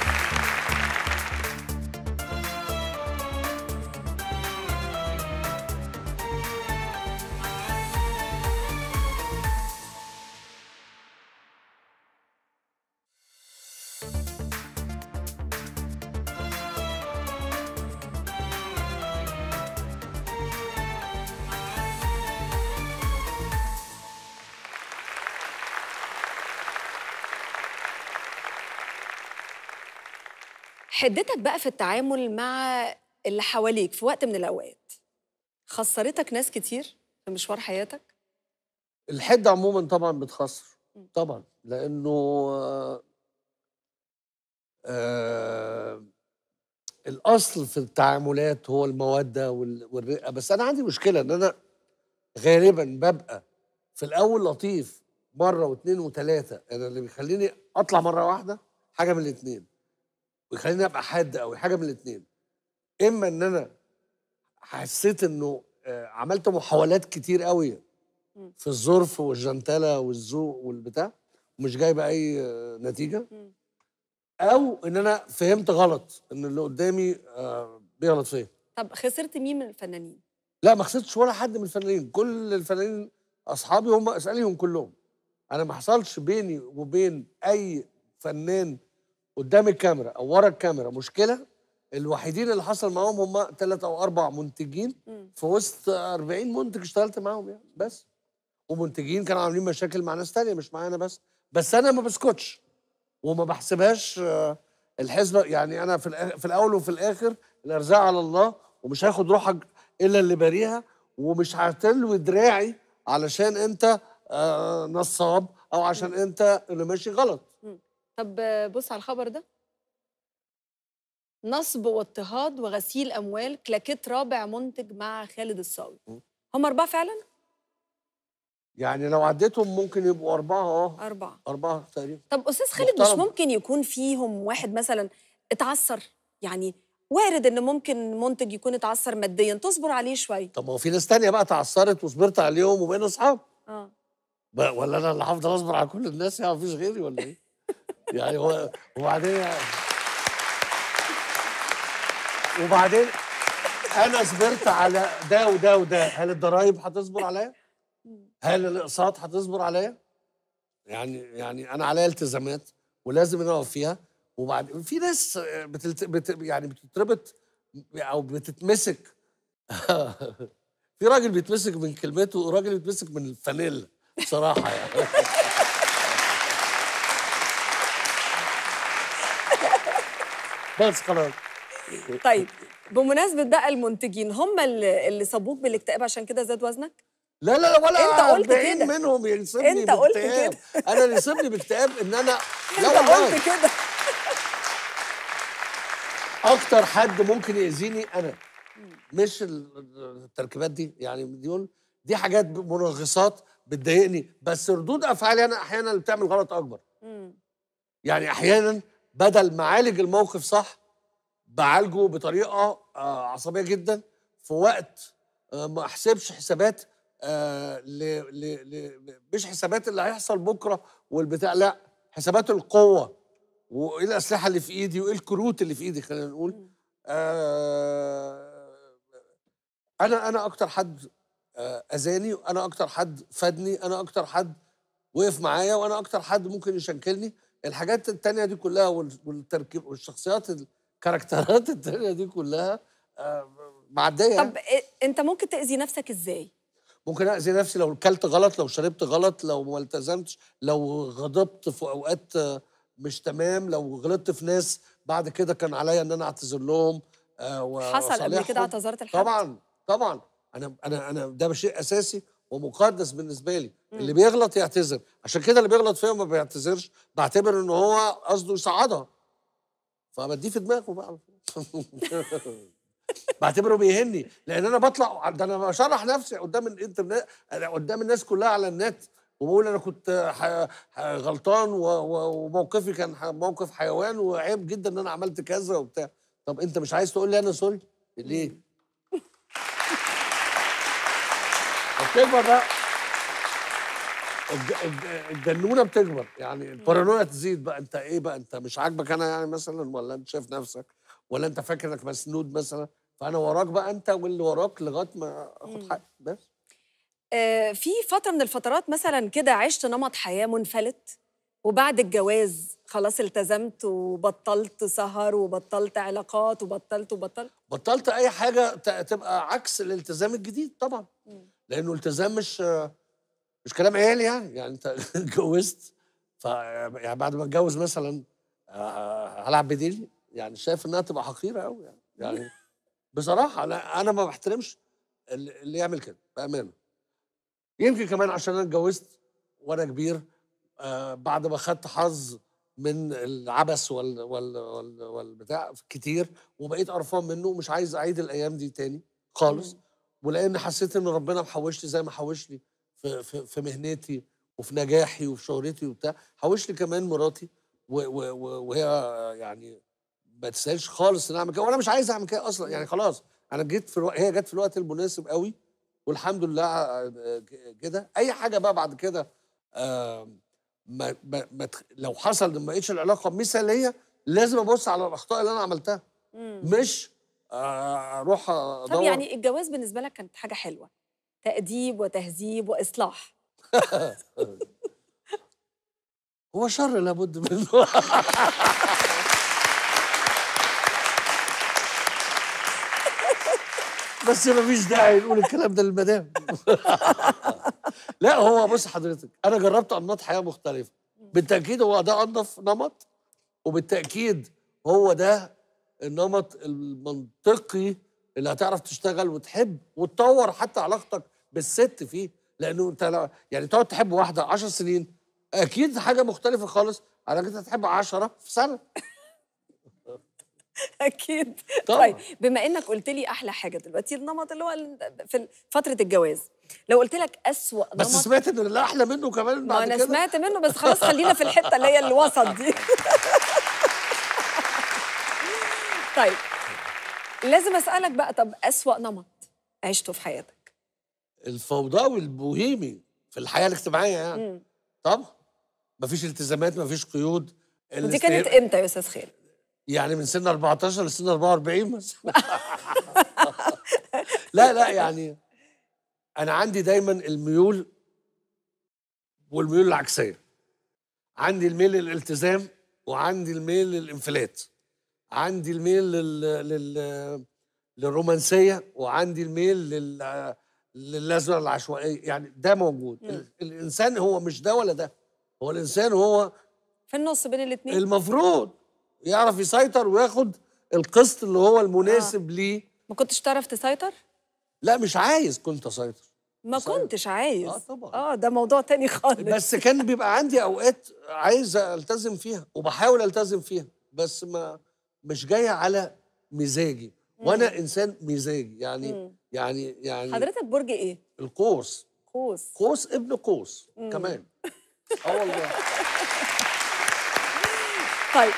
حدتك بقى في التعامل مع اللي حواليك في وقت من الأوقات خسرتك ناس كتير في مشوار حياتك؟ الحده عموما طبعا بتخسر طبعا لانه آه، آه الاصل في التعاملات هو الموده وال- والرقه بس انا عندي مشكله ان انا غالبا ببقى في الاول لطيف مره واثنين وثلاثه انا اللي بيخليني اطلع مره واحده حاجه من الاثنين ويخليني ابقى حاد قوي حاجه من الاثنين اما ان انا حسيت انه آه، عملت محاولات كتير قوي في الظرف والجنتله والذوق والبتاع ومش جايبه اي آه، نتيجه مم. او ان انا فهمت غلط ان اللي قدامي آه، بيغلط فيا طب خسرت مين من الفنانين؟ لا ما خسرتش ولا حد من الفنانين كل الفنانين اصحابي هم اساليهم كلهم انا ما حصلش بيني وبين اي فنان قدام الكاميرا او ورا الكاميرا مشكله الوحيدين اللي حصل معاهم هم ثلاث او اربع منتجين مم. في وسط 40 منتج اشتغلت معاهم يعني بس ومنتجين كانوا عاملين مشاكل مع ناس تانية مش معايا انا بس بس انا ما بسكتش وما بحسبهاش آه، الحسبه يعني انا في الآخر في الاول وفي الاخر الارزاق على الله ومش هاخد روحك الا اللي باريها ومش هتلوي دراعي علشان انت آه، نصاب او عشان انت اللي ماشي غلط طب بص على الخبر ده نصب واضطهاد وغسيل اموال كلاكيت رابع منتج مع خالد الصاوي هم اربعه فعلا يعني لو عديتهم ممكن يبقوا اربعه اه اربعه اربعه تقريبا طب استاذ خالد مش محترم. ممكن يكون فيهم واحد مثلا اتعثر يعني وارد ان ممكن منتج يكون اتعثر ماديا تصبر عليه شويه طب ما هو في ناس تانية بقى تعثرت وصبرت عليهم وبقينا اصحاب اه بقى- ولا انا اللي هفضل اصبر على كل الناس يعني مفيش غيري ولا ايه؟ يعني هو وبعدين وبعدين انا صبرت على ده وده وده هل الضرايب هتصبر عليا؟ هل الاقساط هتصبر عليا؟ يعني يعني انا عليا التزامات ولازم انا اقف فيها وبعد في ناس بتلت... بت... يعني بتتربط او بتتمسك في راجل بيتمسك من كلمته وراجل بيتمسك من الفانيلا بصراحه يعني بس خلاص طيب بمناسبه بقى المنتجين هم اللي, اللي صابوك بالاكتئاب عشان كده زاد وزنك لا لا لا ولا أنت قلت 40 كده. منهم يصيبني أنت قلت باكتئاب. كده. انا اللي يصيبني باكتئاب ان انا لا انت والله قلت كده اكتر حد ممكن يأذيني انا مش ال- التركيبات دي يعني دي دي حاجات منغصات بتضايقني بس ردود افعالي انا احيانا اللي بتعمل غلط اكبر مم. يعني احيانا بدل ما اعالج الموقف صح بعالجه بطريقه آه، عصبيه جدا في وقت آه، ما احسبش حسابات آه، ل ل ل مش حسابات اللي هيحصل بكره والبتاع لا حسابات القوه وايه الاسلحه اللي في ايدي وايه الكروت اللي في ايدي خلينا نقول آه، انا انا اكتر حد آه، اذاني انا اكتر حد فادني انا اكتر حد وقف معايا وانا اكتر حد ممكن يشنكلني الحاجات التانية دي كلها وال- والتركيب والشخصيات الكاركترات التانية دي كلها آه، معديه طب إيه- انت ممكن تاذي نفسك ازاي ممكن اذي نفسي لو كلت غلط لو شربت غلط لو ما التزمتش لو غضبت في اوقات آه، مش تمام لو غلطت في ناس بعد كده كان عليا ان انا اعتذر لهم آه و- حصل قبل كده وصالحهم. اعتذرت لحد طبعا طبعا انا انا انا ده شيء اساسي ومقدس بالنسبه لي اللي بيغلط يعتذر عشان كده اللي بيغلط فيها ما بيعتذرش بعتبر ان هو قصده يصعدها فبديه في دماغه بقى بعتبره بيهني لان انا بطلع ده انا بشرح نفسي قدام الانترنت أنا قدام الناس كلها على النت وبقول انا كنت ح... ح... غلطان و... و... وموقفي كان ح... موقف حيوان وعيب جدا ان انا عملت كذا وبتاع طب انت مش عايز تقول لي انا سوري ليه بتكبر بقى الج- الج- الجنونه بتكبر يعني البارانويا تزيد بقى انت ايه بقى انت مش عاجبك انا يعني مثلا ولا انت شايف نفسك ولا انت فاكر انك مسنود مثلا فانا وراك بقى انت واللي وراك لغايه ما اخد حقي بس آه، في فترة من الفترات مثلا كده عشت نمط حياة منفلت وبعد الجواز خلاص التزمت وبطلت سهر وبطلت علاقات وبطلت وبطلت بطلت اي حاجه ت- تبقى عكس الالتزام الجديد طبعا لانه التزام مش مش كلام عيال يعني يعني انت اتجوزت ف يعني بعد ما اتجوز مثلا آه، هلعب بديلي يعني شايف انها تبقى حقيره قوي يعني يعني بصراحه انا انا ما بحترمش اللي اللي يعمل كده بامانه يمكن كمان عشان انا اتجوزت وانا كبير آه بعد ما خدت حظ من العبث وال وال وال والبتاع كتير وبقيت قرفان منه ومش عايز اعيد الايام دي تاني خالص ولان حسيت ان ربنا محوش لي زي ما حوش لي في, في, في مهنتي وفي نجاحي وفي شهرتي وبتاع حوش لي كمان مراتي و و و وهي يعني ما تستاهلش خالص ان اعمل كده وانا مش عايز اعمل كده اصلا يعني خلاص انا جيت في الوقت هي جت في الوقت المناسب قوي والحمد لله آه، كده اي حاجه بقى بعد كده آه، ما ما ما تخ- لو حصل إن ما بقتش العلاقه مثاليه لازم ابص على الاخطاء اللي انا عملتها مش آه، اروح طب ادور يعني الجواز بالنسبة لك كانت حاجة حلوة تأديب وتهذيب وإصلاح هو شر لابد منه بس مفيش داعي نقول الكلام ده للمدام لا هو بص حضرتك انا جربت انماط حياه مختلفه بالتاكيد هو ده انظف نمط وبالتاكيد هو ده النمط المنطقي اللي هتعرف تشتغل وتحب وتطور حتى علاقتك بالست فيه لانه انت لا يعني تقعد تحب واحده 10 سنين اكيد حاجه مختلفه خالص على انك انت تحب 10 في سنه أكيد طبعاً. طيب بما إنك قلت لي أحلى حاجة دلوقتي النمط اللي هو ال- في فترة الجواز لو قلت لك أسوأ بس نمط سمعت ان اللي احلى منه كمان ما بعد أنا كده سمعت منه بس خلاص خلينا في الحتة اللي هي الوسط دي طيب لازم أسألك بقى طب أسوأ نمط عشته في حياتك الفوضوي البوهيمي في الحياه الاجتماعيه يعني مم. طبعا مفيش التزامات مفيش قيود ودي كانت الاستهل- إمتى يا أستاذ خالد؟ يعني من سن 14 لسن 44 مثلا لا لا يعني انا عندي دايما الميول والميول العكسيه عندي الميل للالتزام وعندي الميل للانفلات عندي الميل لل... لل... للرومانسيه وعندي الميل لل... للازمه العشوائيه يعني ده موجود ال... الانسان هو مش ده ولا ده هو الانسان هو في النص بين الاثنين المفروض يعرف يسيطر وياخد القسط اللي هو المناسب ليه ما كنتش تعرف تسيطر؟ لا مش عايز كنت اسيطر ما سيطر. كنتش عايز آه طبعاً. اه ده موضوع تاني خالص بس كان بيبقى عندي اوقات عايز التزم فيها وبحاول التزم فيها بس ما مش جايه على مزاجي وانا انسان مزاجي يعني مم. يعني يعني حضرتك برج ايه؟ القوس قوس قوس ابن قوس كمان اه والله طيب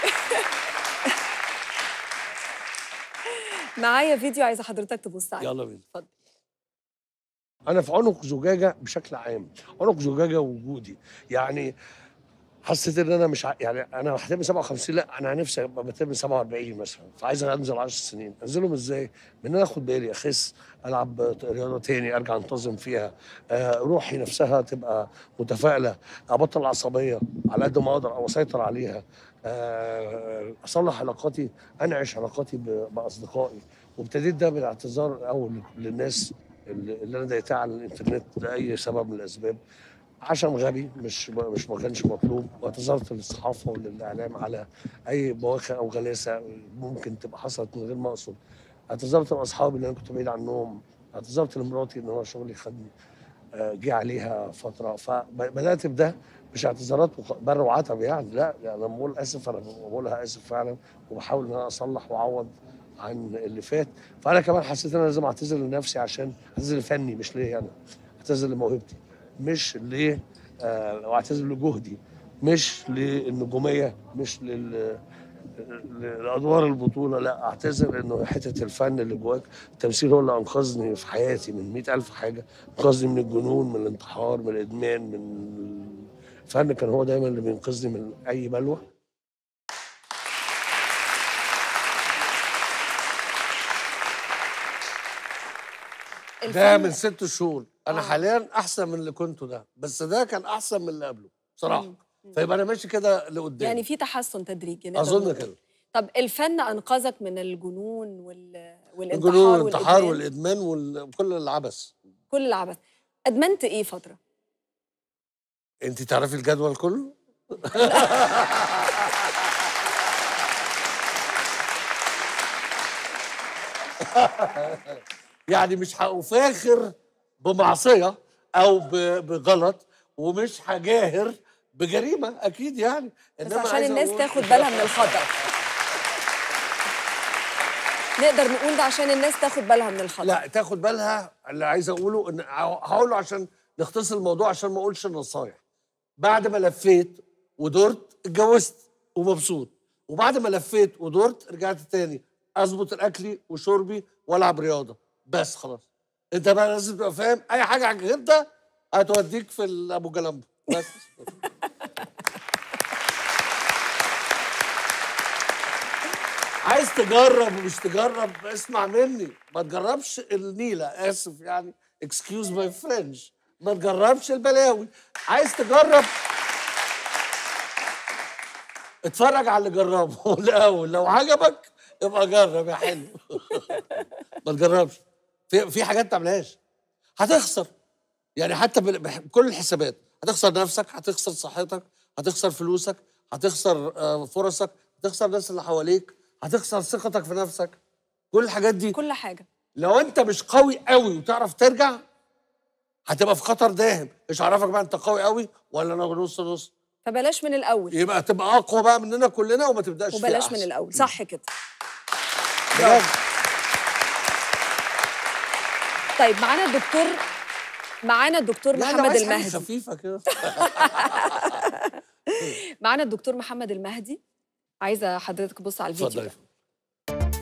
معايا فيديو عايزه حضرتك تبص عليه يلا بينا اتفضل انا في عنق زجاجه بشكل عام عنق زجاجه وجودي يعني حسيت ان انا مش ع... يعني انا هتم 57 لا انا نفسي ابقى بتم 47 مثلا فعايز انزل 10 سنين انزلهم ازاي؟ من ان انا اخد بالي اخس العب رياضه تاني ارجع انتظم فيها آه روحي نفسها تبقى متفائله ابطل العصبيه على قد ما اقدر او اسيطر عليها آه اصلح علاقاتي انعش علاقاتي ب- باصدقائي وابتديت ده بالاعتذار الاول للناس اللي اللي انا ضايقتها على الانترنت لاي سبب من الاسباب عشان غبي مش مش ما كانش مطلوب واعتذرت للصحافه وللاعلام على اي بواخر او غلاسه ممكن تبقى حصلت من غير ما اقصد اعتذرت لاصحابي ان انا كنت بعيد عنهم اعتذرت لمراتي ان هو شغلي خدني آه، جه عليها فتره فبدات بده مش اعتذارات وخ- بر وعتب يعني لا يعني لما بقول اسف انا بقولها اسف فعلا وبحاول ان انا اصلح واعوض عن اللي فات فانا كمان حسيت ان انا لازم اعتذر لنفسي عشان اعتذر لفني مش ليا انا اعتذر لموهبتي مش ل آه، واعتذر لجهدي مش للنجوميه مش لل لادوار البطوله لا اعتذر انه حته الفن اللي جواك التمثيل هو اللي انقذني في حياتي من مئة الف حاجه انقذني من الجنون من الانتحار من الادمان من الفن كان هو دايما اللي بينقذني من اي بلوى ده الفن من ست شهور انا آه. حاليا احسن من اللي كنته ده بس ده كان احسن من اللي قبله بصراحه فيبقى انا ماشي كده لقدام يعني في تحسن تدريجي نقدر اظن نقول. كده طب الفن انقذك من الجنون وال... والانتحار الجنون والانتحار والإدمان؟ والادمان وكل العبث كل العبث ادمنت ايه فتره انت تعرفي الجدول كله يعني مش هأفاخر بمعصية أو ب- بغلط ومش هجاهر بجريمة أكيد يعني بس إنما عشان عايز الناس أقول- تاخد بالها من الخطأ نقدر نقول ده عشان الناس تاخد بالها من الخطأ لا تاخد بالها اللي عايز أقوله إن هقوله عشان نختصر الموضوع عشان ما أقولش النصايح بعد ما لفيت ودرت اتجوزت ومبسوط وبعد ما لفيت ودرت رجعت تاني اظبط الاكلي وشربي والعب رياضه بس خلاص انت بقى لازم تبقى فاهم اي حاجه غير ده هتوديك في ال- ابو جلمبه بس عايز تجرب ومش تجرب اسمع مني ما تجربش النيله اسف يعني اكسكيوز ماي فرنش ما تجربش البلاوي عايز تجرب اتفرج على اللي جربه الاول لو عجبك يبقى جرب يا حلو ما تجربش في في حاجات ما تعملهاش هتخسر يعني حتى بال- بح- بكل الحسابات هتخسر نفسك هتخسر صحتك هتخسر فلوسك هتخسر آه، فرصك هتخسر الناس اللي حواليك هتخسر ثقتك في نفسك كل الحاجات دي كل حاجه لو انت مش قوي قوي وتعرف ترجع هتبقى في خطر داهم مش عارفك بقى انت قوي قوي ولا انا نص نص فبلاش من الاول يبقى تبقى اقوى بقى مننا كلنا وما تبداش فيها وبلاش من أحسن. الاول صح كده بجد طيب معانا الدكتور معانا الدكتور لا، لو محمد عايز حاجة المهدي خفيفه كده معانا الدكتور محمد المهدي عايزه حضرتك تبص على الفيديو اتفضلي ده.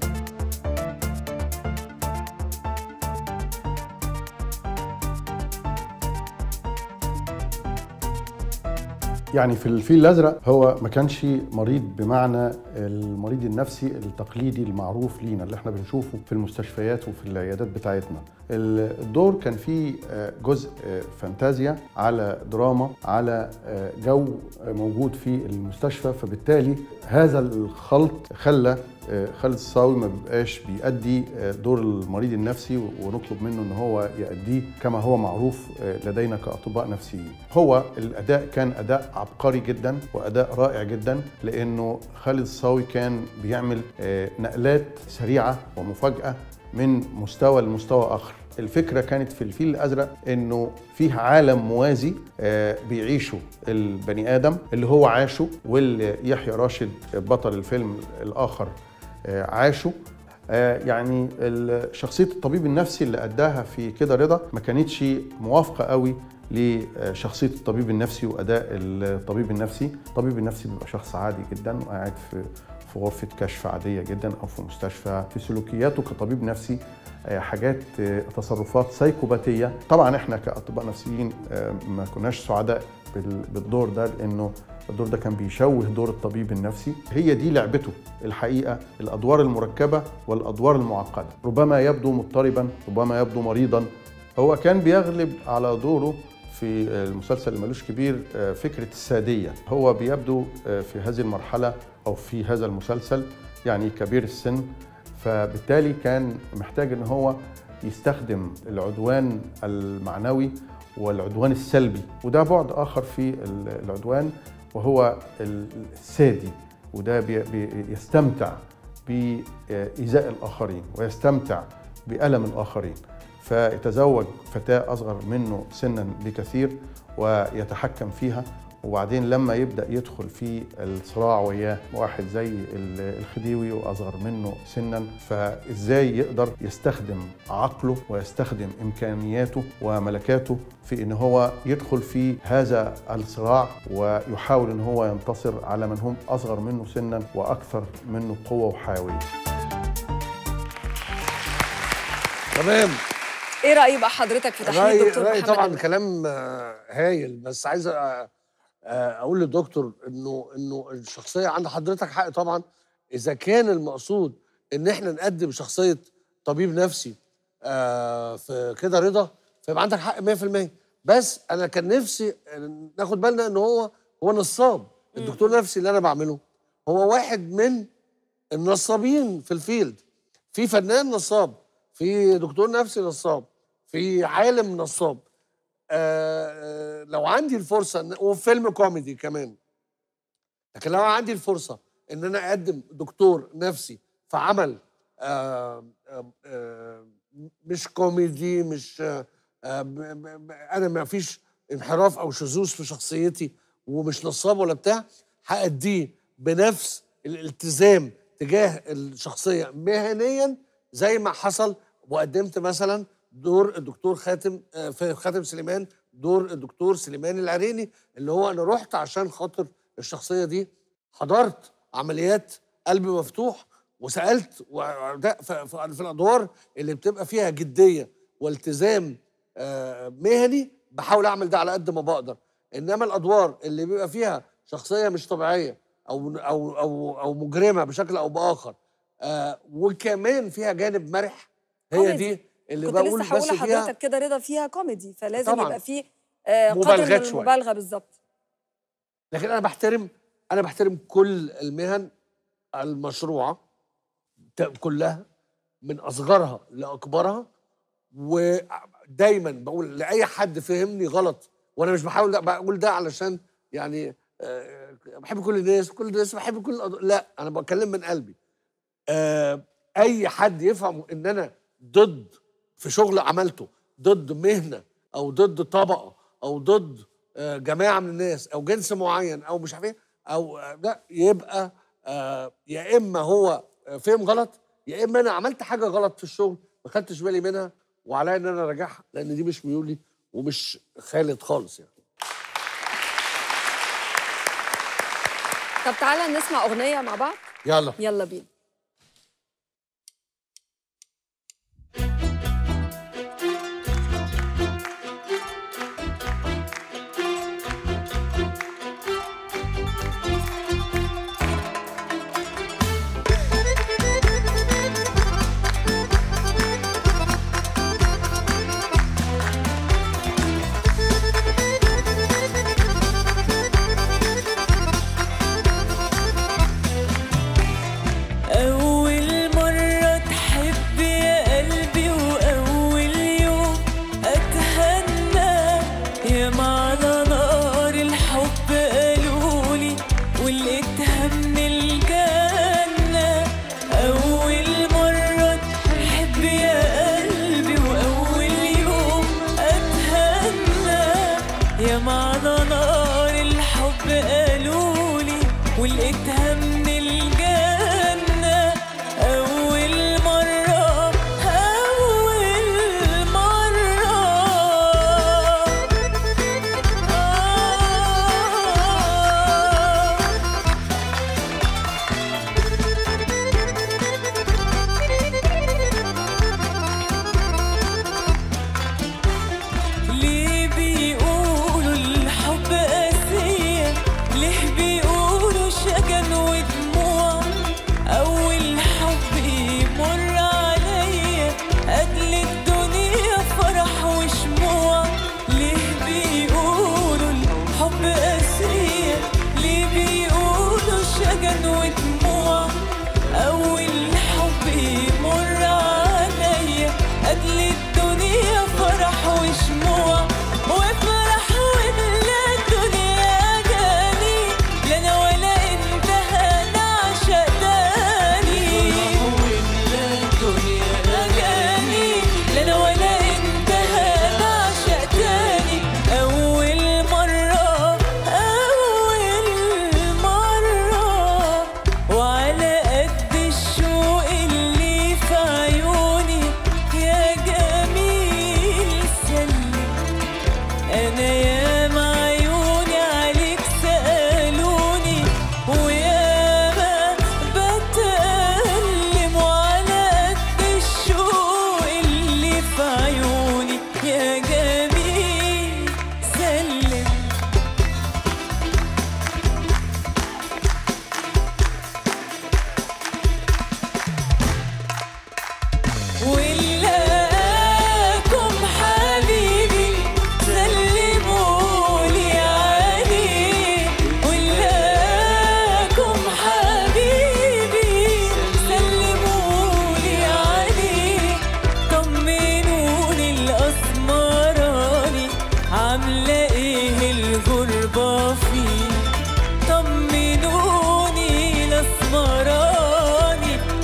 يعني في الفيل الازرق هو ما كانش مريض بمعنى المريض النفسي التقليدي المعروف لينا اللي احنا بنشوفه في المستشفيات وفي العيادات بتاعتنا الدور كان فيه آه، جزء آه، فانتازيا على دراما على آه، جو موجود في المستشفى فبالتالي هذا الخلط خلى آه، خالد الصاوي ما بيبقاش بيأدي آه، دور المريض النفسي ونطلب منه ان هو يأديه كما هو معروف آه، لدينا كأطباء نفسيين هو الأداء كان أداء عبقري جدا وأداء رائع جدا لأنه خالد الصاوي كان بيعمل آه، نقلات سريعة ومفاجأة من مستوى لمستوى آخر الفكرة كانت في الفيل الأزرق إنه فيه عالم موازي آه، بيعيشه البني آدم اللي هو عاشه واللي يحيى راشد بطل الفيلم الآخر آه، عاشه آه، يعني ال- شخصية الطبيب النفسي اللي أداها في كده رضا ما كانتش موافقة قوي لشخصية الطبيب النفسي وأداء الطبيب النفسي الطبيب النفسي بيبقى شخص عادي جدا وقاعد في في غرفة كشف عادية جدا أو في مستشفى في سلوكياته كطبيب نفسي آه، حاجات آه، تصرفات سيكوباتية طبعا احنا كأطباء نفسيين آه، ما كناش سعداء بال- بالدور ده لأنه الدور ده كان بيشوه دور الطبيب النفسي هي دي لعبته الحقيقة الأدوار المركبة والأدوار المعقدة ربما يبدو مضطربا ربما يبدو مريضا هو كان بيغلب على دوره في المسلسل اللي ملوش كبير آه، فكرة السادية هو بيبدو آه، في هذه المرحلة أو في هذا المسلسل يعني كبير السن فبالتالي كان محتاج ان هو يستخدم العدوان المعنوي والعدوان السلبي وده بعد اخر في ال- العدوان وهو ال- السادي وده بي- بي- يستمتع بإيذاء الآخرين ويستمتع بألم الآخرين فيتزوج فتاة أصغر منه سنا بكثير ويتحكم فيها وبعدين لما يبدا يدخل في الصراع وياه واحد زي ال- الخديوي واصغر منه سنا فازاي يقدر يستخدم عقله ويستخدم امكانياته وملكاته في ان هو يدخل في هذا الصراع ويحاول ان هو ينتصر على من هم اصغر منه سنا واكثر منه قوه وحيويه تمام ايه راي بقى حضرتك في تحليل رأي الدكتور رأي محمد طبعا أمين؟ كلام آه، هايل بس عايز أ- آه، اقول للدكتور انه انه الشخصيه عند حضرتك حق طبعا اذا كان المقصود ان احنا نقدم شخصيه طبيب نفسي آه، في كده رضا فيبقى عندك حق 100% بس انا كان نفسي ناخد بالنا ان هو هو نصاب الدكتور النفسي اللي انا بعمله هو واحد من النصابين في الفيلد في فنان نصاب في دكتور نفسي نصاب في عالم نصاب آه لو عندي الفرصه إن- وفي فيلم كوميدي كمان لكن لو عندي الفرصه ان انا اقدم دكتور نفسي في عمل آه آه آه مش كوميدي مش آه آه ب- ب- ب- انا ما فيش انحراف او شذوذ في شخصيتي ومش نصاب ولا بتاع هأديه بنفس الالتزام تجاه الشخصيه مهنيا زي ما حصل وقدمت مثلا دور الدكتور خاتم آه، في خاتم سليمان دور الدكتور سليمان العريني اللي هو انا رحت عشان خاطر الشخصيه دي حضرت عمليات قلب مفتوح وسالت وده ف- ف- في الادوار اللي بتبقى فيها جديه والتزام آه، مهني بحاول اعمل ده على قد ما بقدر انما الادوار اللي بيبقى فيها شخصيه مش طبيعيه او او او او مجرمه بشكل او باخر آه وكمان فيها جانب مرح هي كوميدي. دي اللي كنت بقول لسه بس هقول فيها لحضرتك كده رضا فيها كوميدي فلازم طبعاً. يبقى فيه آه، قدر من مبالغات شوية. المبالغه بالظبط لكن انا بحترم انا بحترم كل المهن المشروعه ت- كلها من اصغرها لاكبرها ودايما بقول لاي حد فهمني غلط وانا مش بحاول بقول ده علشان يعني آه، بحب كل الناس كل الناس بحب كل الأض... لا انا بتكلم من قلبي آه، اي حد يفهم ان انا ضد في شغل عملته ضد مهنه او ضد طبقه او ضد آه، جماعه من الناس او جنس معين او مش عارف ايه او آه، لا يبقى آه، يا اما هو آه، فهم غلط يا اما انا عملت حاجه غلط في الشغل ما خدتش بالي منها وعليا ان انا اراجعها لان دي مش ميولي ومش خالد خالص يعني طب تعالى نسمع اغنيه مع بعض يلا يلا بينا أول مرة تحب يا قلبي وأول يوم أتهنى يا معنى نار الحب قالولي ولقيتها من الجنة أول مرة تحب يا قلبي وأول يوم أتهنى يا معنى نار الحب قالولي ولقيتها من الجنة أول مرة أول مرة آه ليه بيقولوا الحب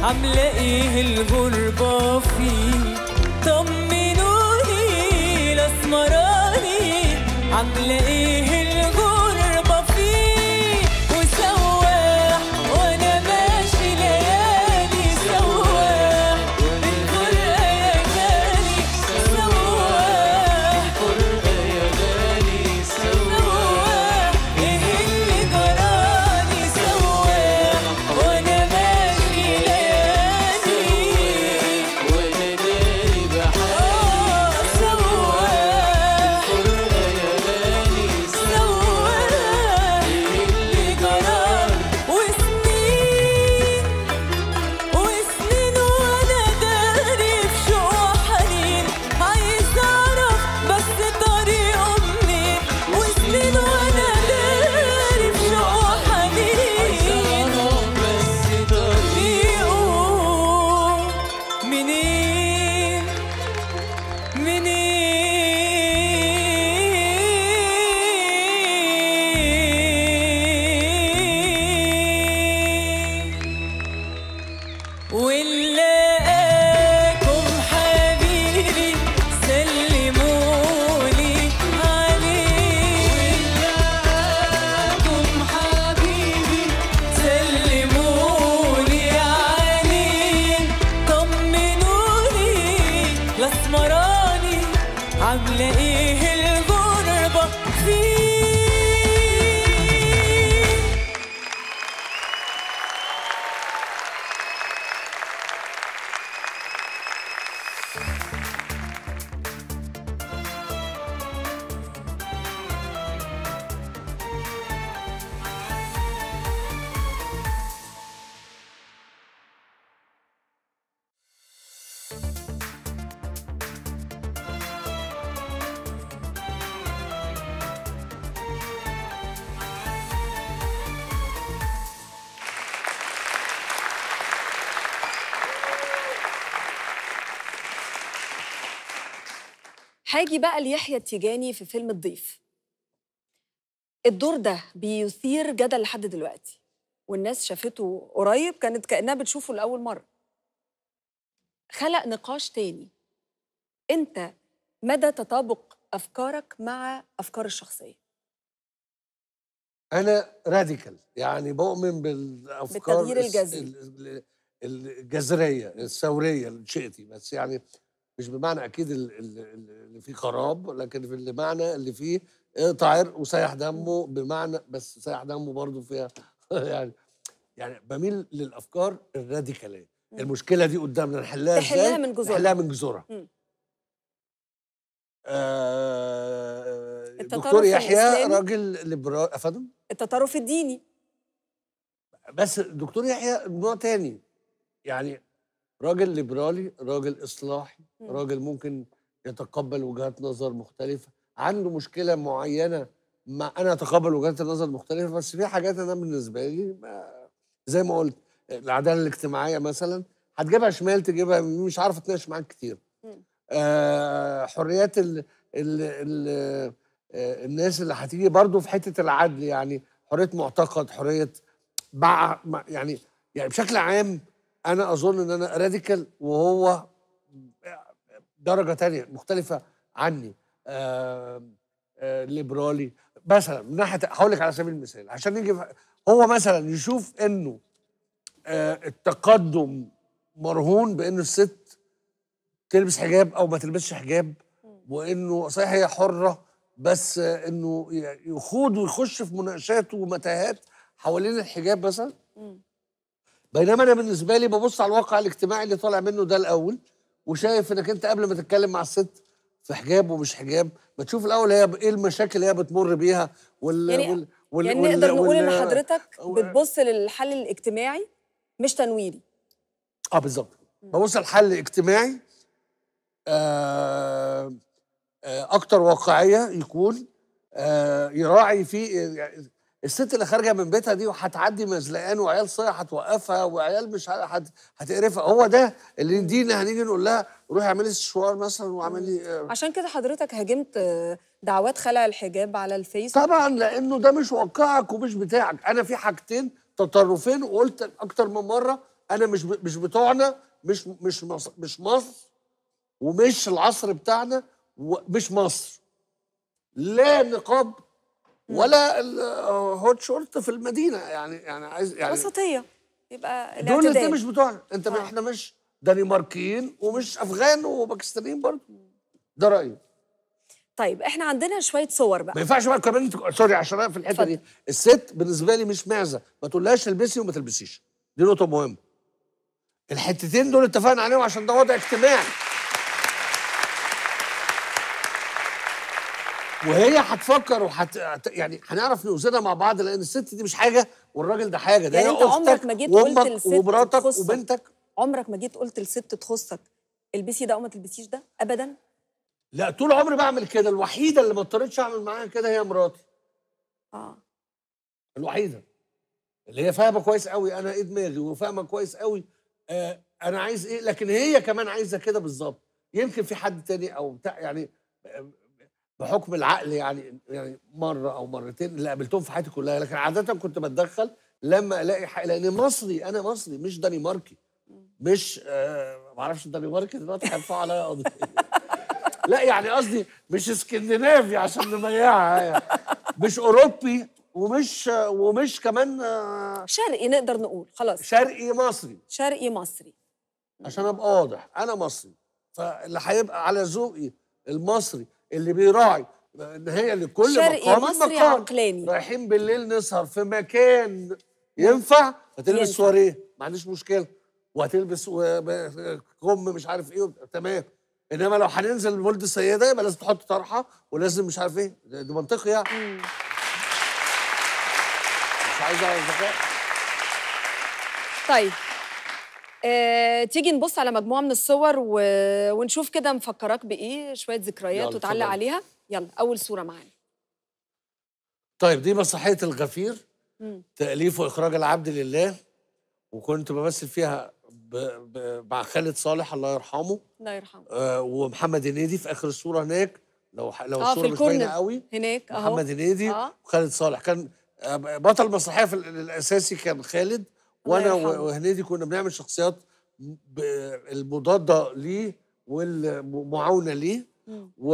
عاملة ايه الغربة فيه طمنوني الاسمراني عاملة ايه الغربة فيه وسواح وانا ماشي ليالي سواح الفرقة يا غالي سواح سواح ايه اللي جرالي سواح وانا ماشي ليالي وانا داري بحالي سواح سواح ايه اللي جرالي وسنين وسنين وانا داري في شوق وحنين عايز اعرف بس طريقه منين وسنين وانا داري في شوق وحنين بس طريقه منين منين ونلاقاكم حبيبي سلمولي عليه ونلاقاكم حبيبي سلمولي عليه طمنوني الاسمراني عامله ايه الغربه فيه هاجي بقى ليحيى التيجاني في فيلم الضيف الدور ده بيثير جدل لحد دلوقتي والناس شافته قريب كانت كأنها بتشوفه لأول مرة خلق نقاش تاني انت مدى تطابق أفكارك مع أفكار الشخصية انا راديكال يعني بؤمن بالافكار بالتغيير الس- الجذري. ال- ال- الجذريه الثوريه اللي شئتي بس يعني مش بمعنى اكيد ال- ال- ال- اللي فيه خراب لكن في المعنى اللي فيه اقطع عرق وسيح دمه بمعنى بس سيح دمه برضه فيها يعني يعني بميل للافكار الراديكاليه مم. المشكله دي قدامنا نحلها ازاي تحلها من جذورها. نحلها من جذورها مم. آه التطرف دكتور يحيى الإسلامي؟ راجل ليبرال افندم التطرف الديني بس دكتور يحيى نوع تاني يعني راجل ليبرالي راجل اصلاحي مم. راجل ممكن يتقبل وجهات نظر مختلفه عنده مشكله معينه ما انا اتقبل وجهات النظر المختلفه بس في حاجات انا بالنسبه لي ما زي ما قلت العداله الاجتماعيه مثلا هتجيبها شمال تجيبها يمين، مش عارف اتناقش معاك كتير مم. آه حريات ال ال ال آه الناس اللي هتيجي برضو في حته العدل يعني حريه معتقد حريه بع مع- يعني يعني بشكل عام انا اظن ان انا راديكال وهو درجه تانية مختلفه عني آه آه ليبرالي مثلا من ناحيه هقول لك على سبيل المثال عشان نيجي في- هو مثلا يشوف انه آه التقدم مرهون بانه الست تلبس حجاب او ما تلبسش حجاب وانه صحيح هي حره بس آه، انه ي- يخوض ويخش في مناقشات ومتاهات حوالين الحجاب مثلا مم. بينما انا بالنسبه لي ببص على الواقع الاجتماعي اللي طالع منه ده الاول وشايف انك انت قبل ما تتكلم مع الست في حجاب ومش حجاب ما تشوف الاول هي ب- ايه المشاكل اللي هي بتمر بيها وال يعني- وال وال يعني وال- نقدر نقول ان وال- حضرتك و- بتبص للحل الاجتماعي مش تنويري اه بالظبط ببص على الحل اجتماعي آه آه اكتر واقعيه يكون آه يراعي فيه يعني الست اللي خارجه من بيتها دي وهتعدي مزلقان وعيال صيح هتوقفها وعيال مش ه- هت- هتقرفها هو ده اللي دي هنيجي نقول لها روحي اعملي استشوار مثلا واعملي آه عشان كده حضرتك هاجمت آه، دعوات خلع الحجاب على الفيس طبعا لانه ده مش واقعك ومش بتاعك انا في حاجتين تطرفين وقلت اكتر من مره انا مش ب- مش بتوعنا مش مش مصر مش مصر ومش العصر بتاعنا ومش مصر لا نقاب ولا الهوت شورت في المدينه يعني يعني عايز يعني وسطيه يبقى دول الاثنين الاعتدال مش بتوعنا انت آه. احنا مش دنماركيين ومش افغان وباكستانيين برضه ده رايي طيب احنا عندنا شويه صور ما بقى ينفعش بقى كمان انت سوري عشان انا في الحته دي الست بالنسبه لي مش معزه ما تقولهاش البسي وما تلبسيش دي نقطه مهمه الحتتين دول اتفقنا عليهم عشان ده وضع اجتماعي وهي هتفكر وحت يعني هنعرف نوزنها مع بعض لان الست دي مش حاجه والراجل ده حاجه ده يعني هي انت عمرك اختك ما جيت قلت وامك لست ومراتك تخصك. وبنتك عمرك ما جيت قلت لست تخصك البسي ده او ما تلبسيش ده ابدا لا طول عمري بعمل كده الوحيده اللي ما اضطريتش اعمل معاها كده هي مراتي اه الوحيده اللي هي فاهمه كويس قوي انا ايه دماغي وفاهمه كويس قوي آه انا عايز ايه لكن هي كمان عايزه كده بالظبط يمكن في حد تاني او بتاع يعني آه، بحكم العقل يعني يعني مره او مرتين اللي قابلتهم في حياتي كلها لكن عاده كنت بتدخل لما الاقي حق لان مصري انا مصري مش دنماركي مش آه ما اعرفش الدنماركي دلوقتي هيرفعوا عليا قضيه لا يعني قصدي مش اسكندنافي عشان نميعها يعني. مش اوروبي ومش ومش كمان آه، شرقي نقدر نقول خلاص شرقي مصري شرقي مصري عشان ابقى واضح انا مصري فاللي هيبقى على ذوقي المصري اللي بيراعي ان هي لكل شرقي مقام مصري مقام. عقلاني. رايحين بالليل نسهر في مكان ينفع هتلبس ينفع. سواريه ما عنديش مشكله وهتلبس و- ب- كم مش عارف ايه وبتاع، تمام انما لو هننزل ولد السيده يبقى لازم تحط طرحه ولازم مش عارف ايه ده ده منطقي يعني مش عايز اعرف ذكاء طيب آه، تيجي نبص على مجموعه من الصور و... ونشوف كده مفكراك بايه شويه ذكريات يلا، وتعلق اتفضل. عليها يلا اول صوره معانا طيب دي مسرحيه الغفير مم. تأليف وإخراج العبد لله وكنت بمثل فيها ب... ب... مع خالد صالح الله يرحمه الله يرحمه آه ومحمد هنيدي في آخر الصورة هناك لو ح... لو اه الصورة في مش باينة الكورنر قوي هناك اهو محمد هنيدي آه. وخالد صالح كان آه، بطل المسرحية في ال- الأساسي كان خالد وأنا يرحمه. و- وهنيدي كنا بنعمل شخصيات ب... المضادة ليه والمعاونة ليه مم. و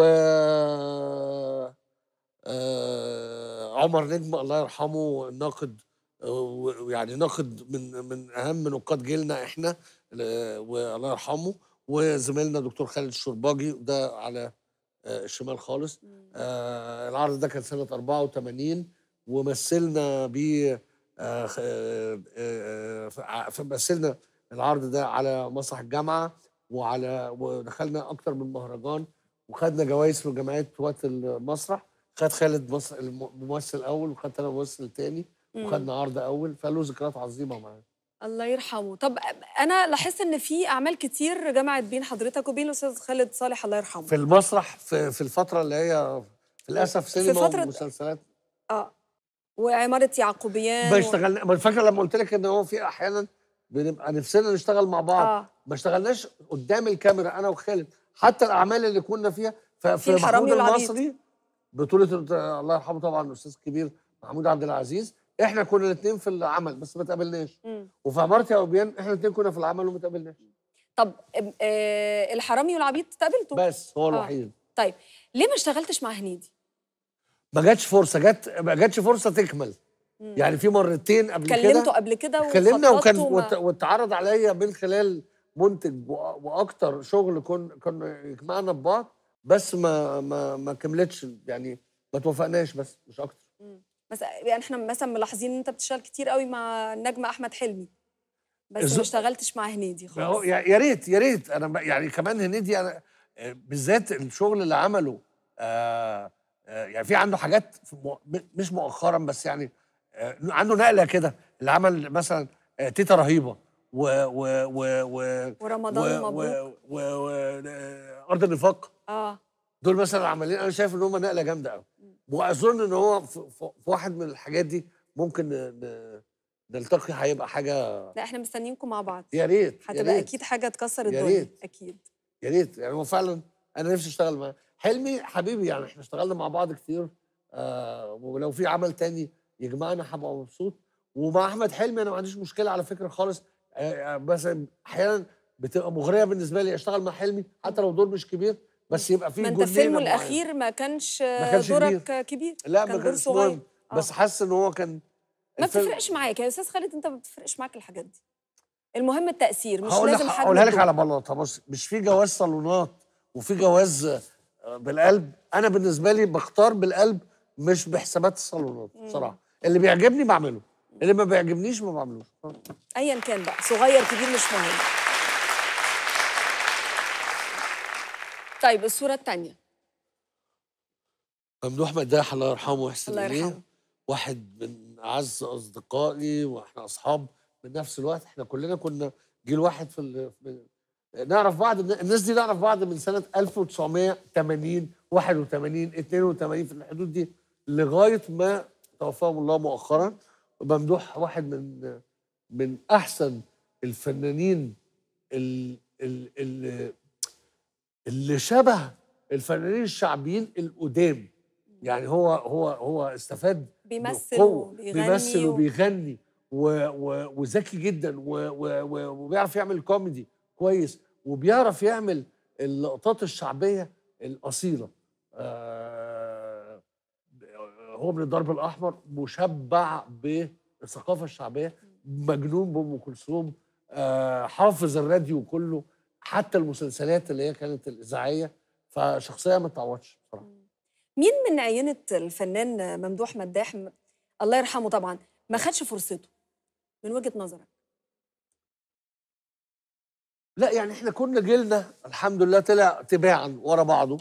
آه، عمر نجم الله يرحمه ناقد آه، و- ويعني ناقد من من اهم نقاد جيلنا احنا آه، والله يرحمه وزميلنا دكتور خالد الشرباجي ده على آه، الشمال خالص آه، العرض ده كان سنه 84 ومثلنا بيه آه، خ- آه، آه، ف- ع- فمثلنا العرض ده على مسرح الجامعه وعلى ودخلنا اكتر من مهرجان وخدنا جوائز في جمعيه وقت المسرح خد خالد مص- الم- الممثل الاول وخدت انا الممثل الثاني مم. وخدنا عرض اول فله ذكريات عظيمه معاه الله يرحمه طب انا لاحظت ان في اعمال كتير جمعت بين حضرتك وبين الاستاذ خالد صالح الله يرحمه في المسرح في, في الفتره اللي هي للاسف سينما فترة- ومسلسلات اه وعماره يعقوبيان ما و- اشتغلنا ما فاكره لما قلت لك ان هو في احيانا بنبقى نفسنا نشتغل مع بعض آه. ما اشتغلناش قدام الكاميرا انا وخالد حتى الاعمال اللي كنا فيها ففي الحرامي محمود والعبيد. المصري بطوله الله يرحمه طبعا الاستاذ الكبير محمود عبد العزيز احنا كنا الاثنين في العمل بس ما تقابلناش مم. وفي عمارة يا أوبيان احنا الاثنين كنا في العمل وما تقابلناش طب آم، آه الحرامي والعبيد تقابلته بس هو آه. الوحيد طيب ليه ما اشتغلتش مع هنيدي ما جاتش فرصه جت ما جاتش فرصه تكمل يعني في مرتين قبل كده كلمته قبل كده اتكلمنا وكان وخططته وات- ما- واتعرض عليا من خلال منتج و- واكتر شغل كن كنا يجمعنا ببعض بس ما ما ما كملتش يعني ما توفقناش بس مش اكتر بس يعني احنا مثلا ملاحظين ان انت بتشتغل كتير قوي مع النجم احمد حلمي بس الز- ما اشتغلتش مع هنيدي ما هو خالص يا يا ريت يا ريت انا ب- يعني كمان هنيدي انا آه، بالذات الشغل اللي عمله آه آه يعني في عنده حاجات في مؤ- م- مش مؤخرا بس يعني آه عنده نقله كده اللي عمل مثلا آه تيتا رهيبه و و و و ورمضان و- مبروك و و و آه، ارض النفاق اه دول مثلا عمالين انا شايف ان هم نقله جامده قوي واظن ان هو في, في في واحد من الحاجات دي ممكن ن- ن- نلتقي هيبقى حاجه لا احنا مستنيينكم مع بعض يا ريت يا هتبقى ريت اكيد حاجه تكسر يا الدنيا ريت. اكيد يا ريت يعني هو فعلا انا نفسي اشتغل معاه حلمي حبيبي يعني احنا اشتغلنا مع بعض كتير آه ولو في عمل تاني يجمعنا هبقى مبسوط ومع احمد حلمي انا ما عنديش مشكله على فكره خالص آه، مثلا احيانا بتبقى مغريه بالنسبه لي اشتغل مع حلمي حتى لو دور مش كبير بس يبقى فيه ما انت جنينة فيلمه معينة. الاخير ما كانش, ما كانش دورك كبير. كبير, لا كان ما دور كانش صغير. مهم بس آه. حاسس ان هو كان ما الفيلم- بتفرقش معاك يا استاذ خالد انت ما بتفرقش معاك الحاجات دي المهم التاثير مش هقول لك لازم حجم هقولها لك الدور. على بلاطه بص مش في جواز صالونات وفي جواز آه، بالقلب انا بالنسبه لي بختار بالقلب مش بحسابات الصالونات بصراحه اللي بيعجبني بعمله اللي ما بيعجبنيش ما بعملوش ايا كان بقى صغير كبير مش مهم طيب الصوره الثانيه ممدوح مداح الله يرحمه ويحسن الله اليه يرحمه. واحد من اعز اصدقائي واحنا اصحاب من نفس الوقت احنا كلنا كنا جيل واحد في, ال... في نعرف بعض الناس دي نعرف بعض من سنه 1980 81 82 في الحدود دي لغايه ما توفاهم الله مؤخرا ممدوح واحد من من احسن الفنانين ال- ال- ال- اللي شبه الفنانين الشعبيين القدام يعني هو هو هو استفاد بيمثل بقوة. وبيغني بيمثل و- وبيغني و- و- وذكي جدا و- و- و- وبيعرف يعمل كوميدي كويس وبيعرف يعمل اللقطات الشعبيه الاصيله آه، هو من الدرب الاحمر مشبع بالثقافه الشعبيه مجنون بام كلثوم آه، حافظ الراديو كله حتى المسلسلات اللي هي كانت الاذاعيه فشخصيه ما تعوضش بصراحه مين من عينه الفنان ممدوح مداح م- الله يرحمه طبعا ما خدش فرصته من وجهه نظرك لا يعني احنا كنا جيلنا الحمد لله طلع تباعا ورا بعضه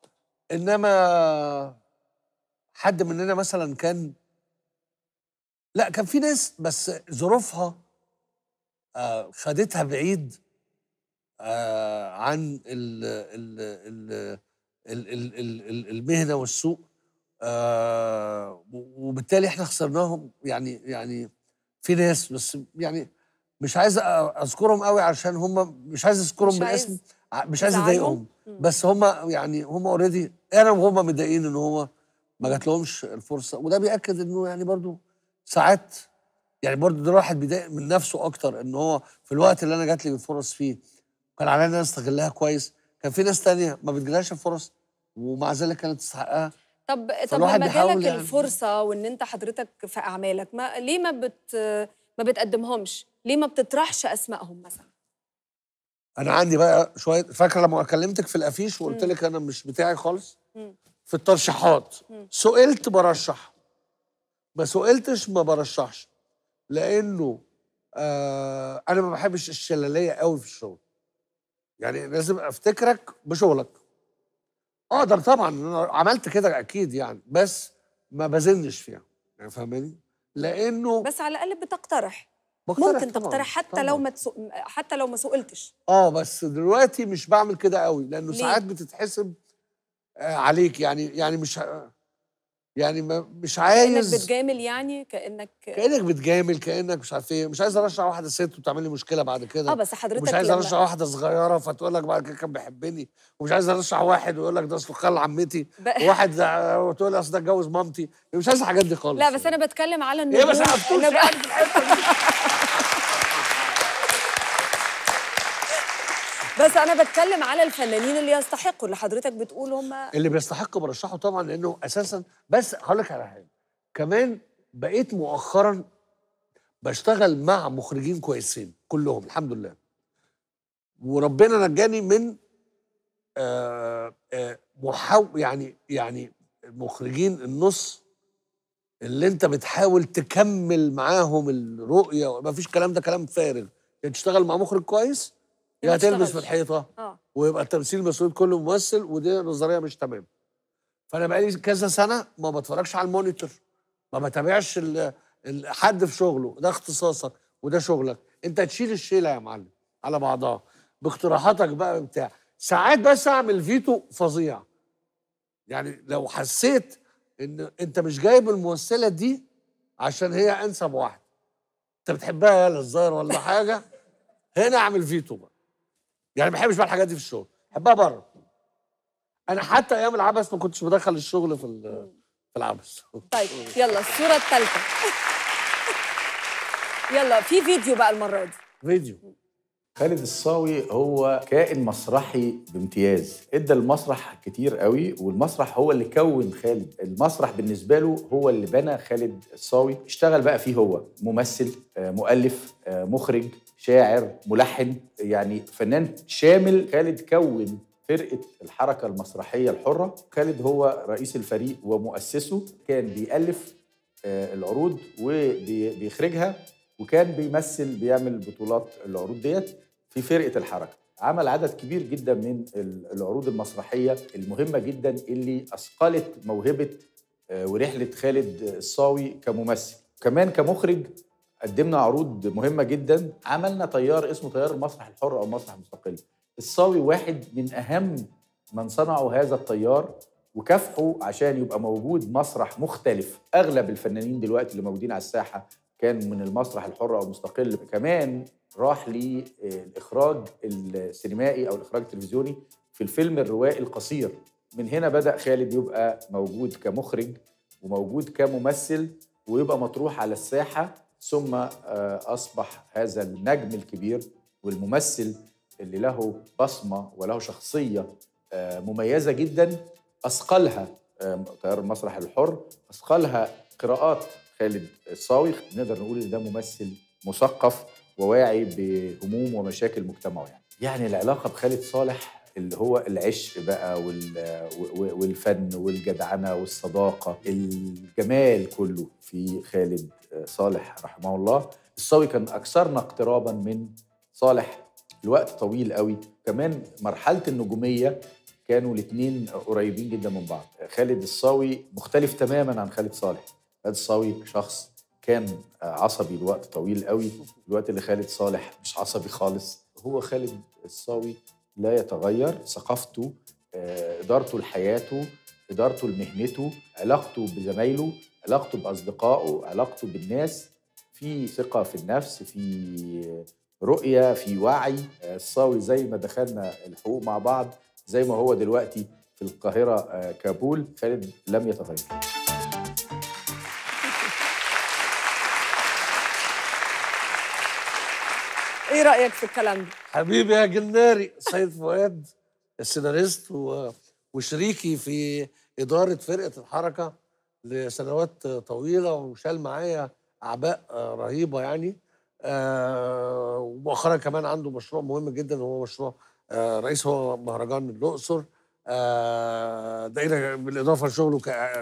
انما حد مننا مثلا كان لا كان في ناس بس ظروفها آه خدتها بعيد آه عن ال ال ال ال ال ال ال المهنه والسوق آه و- وبالتالي احنا خسرناهم يعني يعني في ناس بس يعني مش عايز أ- اذكرهم قوي عشان هم مش عايز اذكرهم مش عايز بالاسم ع- مش عايز تزعلهم؟ اضايقهم مم. بس هم يعني هم اوريدي انا وهم متضايقين ان هو ما جات لهمش الفرصه وده بياكد انه يعني برضو ساعات يعني برضو ده الواحد بيضايق من نفسه اكتر ان هو في الوقت اللي انا جات لي الفرص فيه كان عليا ان انا استغلها كويس كان في ناس تانية ما بتجيلهاش الفرص ومع ذلك كانت تستحقها طب طب فالواحد لما بيحاول جالك يعني. الفرصه وان انت حضرتك في اعمالك ما ليه ما بت ما بتقدمهمش ليه ما بتطرحش اسمائهم مثلا انا عندي بقى شويه فاكره لما كلمتك في الافيش وقلت مم. لك انا مش بتاعي خالص مم. في الترشيحات مم. سئلت برشح ما سئلتش ما برشحش لانه آه انا ما بحبش الشلاليه قوي في الشغل يعني لازم افتكرك بشغلك اقدر طبعا انا عملت كده اكيد يعني بس ما بزنش فيها يعني فاهماني لانه بس على الاقل بتقترح بقترح ممكن طبعاً، تقترح حتى طبعاً. لو ما تسو... حتى لو ما سئلتش اه بس دلوقتي مش بعمل كده قوي لانه ليه؟ ساعات بتتحسب آه عليك يعني يعني مش ه- يعني ما مش عايز كانك بتجامل يعني كانك كانك بتجامل كانك مش عارف ايه مش عايز ارشح واحده ست وتعمل لي مشكله بعد كده اه بس حضرتك ومش عايز لما- ارشح واحده صغيره فتقول لك بعد كده كان بيحبني ومش عايز ارشح واحد ويقول لك ده اصله خال عمتي ب- وواحد آه، وتقول لي اصل ده اتجوز مامتي مش عايز الحاجات دي خالص لا بس انا بتكلم على ايه ما النجوم سقفتوش إن بقى- يعني في الحته دي بس انا بتكلم على الفنانين اللي يستحقوا اللي حضرتك بتقول هم اللي بيستحق برشحه طبعا لانه اساسا بس هقول لك على حاجه كمان بقيت مؤخرا بشتغل مع مخرجين كويسين كلهم الحمد لله وربنا نجاني من آه آه محاو يعني يعني المخرجين النص اللي انت بتحاول تكمل معاهم الرؤيه ما فيش كلام ده كلام فارغ يا تشتغل مع مخرج كويس يا ما يا تلبس تشتغلش. في الحيطه اه ويبقى التمثيل مسؤول كله ممثل ودي نظريه مش تمام فانا بقالي كذا سنه ما بتفرجش على المونيتور ما بتابعش ال- ال- حد في شغله ده اختصاصك وده شغلك انت تشيل الشيله يا معلم على بعضها باقتراحاتك بقى بتاع ساعات بس اعمل فيتو فظيع يعني لو حسيت ان انت مش جايب الممثله دي عشان هي انسب واحده انت بتحبها يالا الظاهر ولا حاجه هنا اعمل فيتو بقى يعني ما بحبش بقى الحاجات دي في الشغل بحبها بره انا حتى ايام العبث ما كنتش بدخل الشغل في ال- في العبث طيب يلا الصوره الثالثه يلا في فيديو بقى المره دي فيديو خالد الصاوي هو كائن مسرحي بامتياز ادى المسرح كتير قوي والمسرح هو اللي كون خالد المسرح بالنسبه له هو اللي بنى خالد الصاوي اشتغل بقى فيه هو ممثل آه، مؤلف آه، مخرج شاعر ملحن يعني فنان شامل خالد كون فرقه الحركه المسرحيه الحره خالد هو رئيس الفريق ومؤسسه كان بيألف آه، العروض وبيخرجها وكان بيمثل بيعمل بطولات العروض ديت في فرقه الحركه عمل عدد كبير جدا من ال- العروض المسرحيه المهمه جدا اللي اثقلت موهبه آه، ورحله خالد الصاوي كممثل كمان كمخرج قدمنا عروض مهمه جدا عملنا تيار اسمه تيار المسرح الحر او المسرح المستقل الصاوي واحد من اهم من صنعوا هذا التيار وكافحوا عشان يبقى موجود مسرح مختلف اغلب الفنانين دلوقتي اللي موجودين على الساحه كان من المسرح الحر او المستقل كمان راح للاخراج السينمائي او الاخراج التلفزيوني في الفيلم الروائي القصير من هنا بدا خالد يبقى موجود كمخرج وموجود كممثل ويبقى مطروح على الساحه ثم آه، اصبح هذا النجم الكبير والممثل اللي له بصمه وله شخصيه آه، مميزه جدا اثقلها آه، تيار المسرح الحر اثقلها قراءات خالد الصاوي نقدر نقول ان ده ممثل مثقف وواعي بهموم ومشاكل مجتمعه يعني يعني العلاقه بخالد صالح اللي هو العشق بقى وال- و- والفن والجدعنه والصداقه الجمال كله في خالد صالح رحمه الله الصاوي كان اكثرنا اقترابا من صالح الوقت طويل قوي كمان مرحله النجوميه كانوا الاثنين قريبين جدا من بعض خالد الصاوي مختلف تماما عن خالد صالح خالد الصاوي شخص كان عصبي لوقت طويل قوي الوقت اللي خالد صالح مش عصبي خالص هو خالد الصاوي لا يتغير ثقافته آه، ادارته لحياته ادارته لمهنته علاقته بزمايله علاقته باصدقائه علاقته بالناس في ثقه في النفس في رؤيه في وعي آه، الصاوي زي ما دخلنا الحقوق مع بعض زي ما هو دلوقتي في القاهره آه، كابول خالد لم يتغير ايه رايك في الكلام ده حبيبي يا جناري سيد فؤاد السيناريست و- وشريكي في إدارة فرقة الحركة لسنوات طويلة وشال معايا أعباء آه، رهيبة يعني آه، ومؤخرا كمان عنده مشروع مهم جدا هو مشروع آه، رئيس هو مهرجان الأقصر آه، ده إلى- بالإضافة لشغله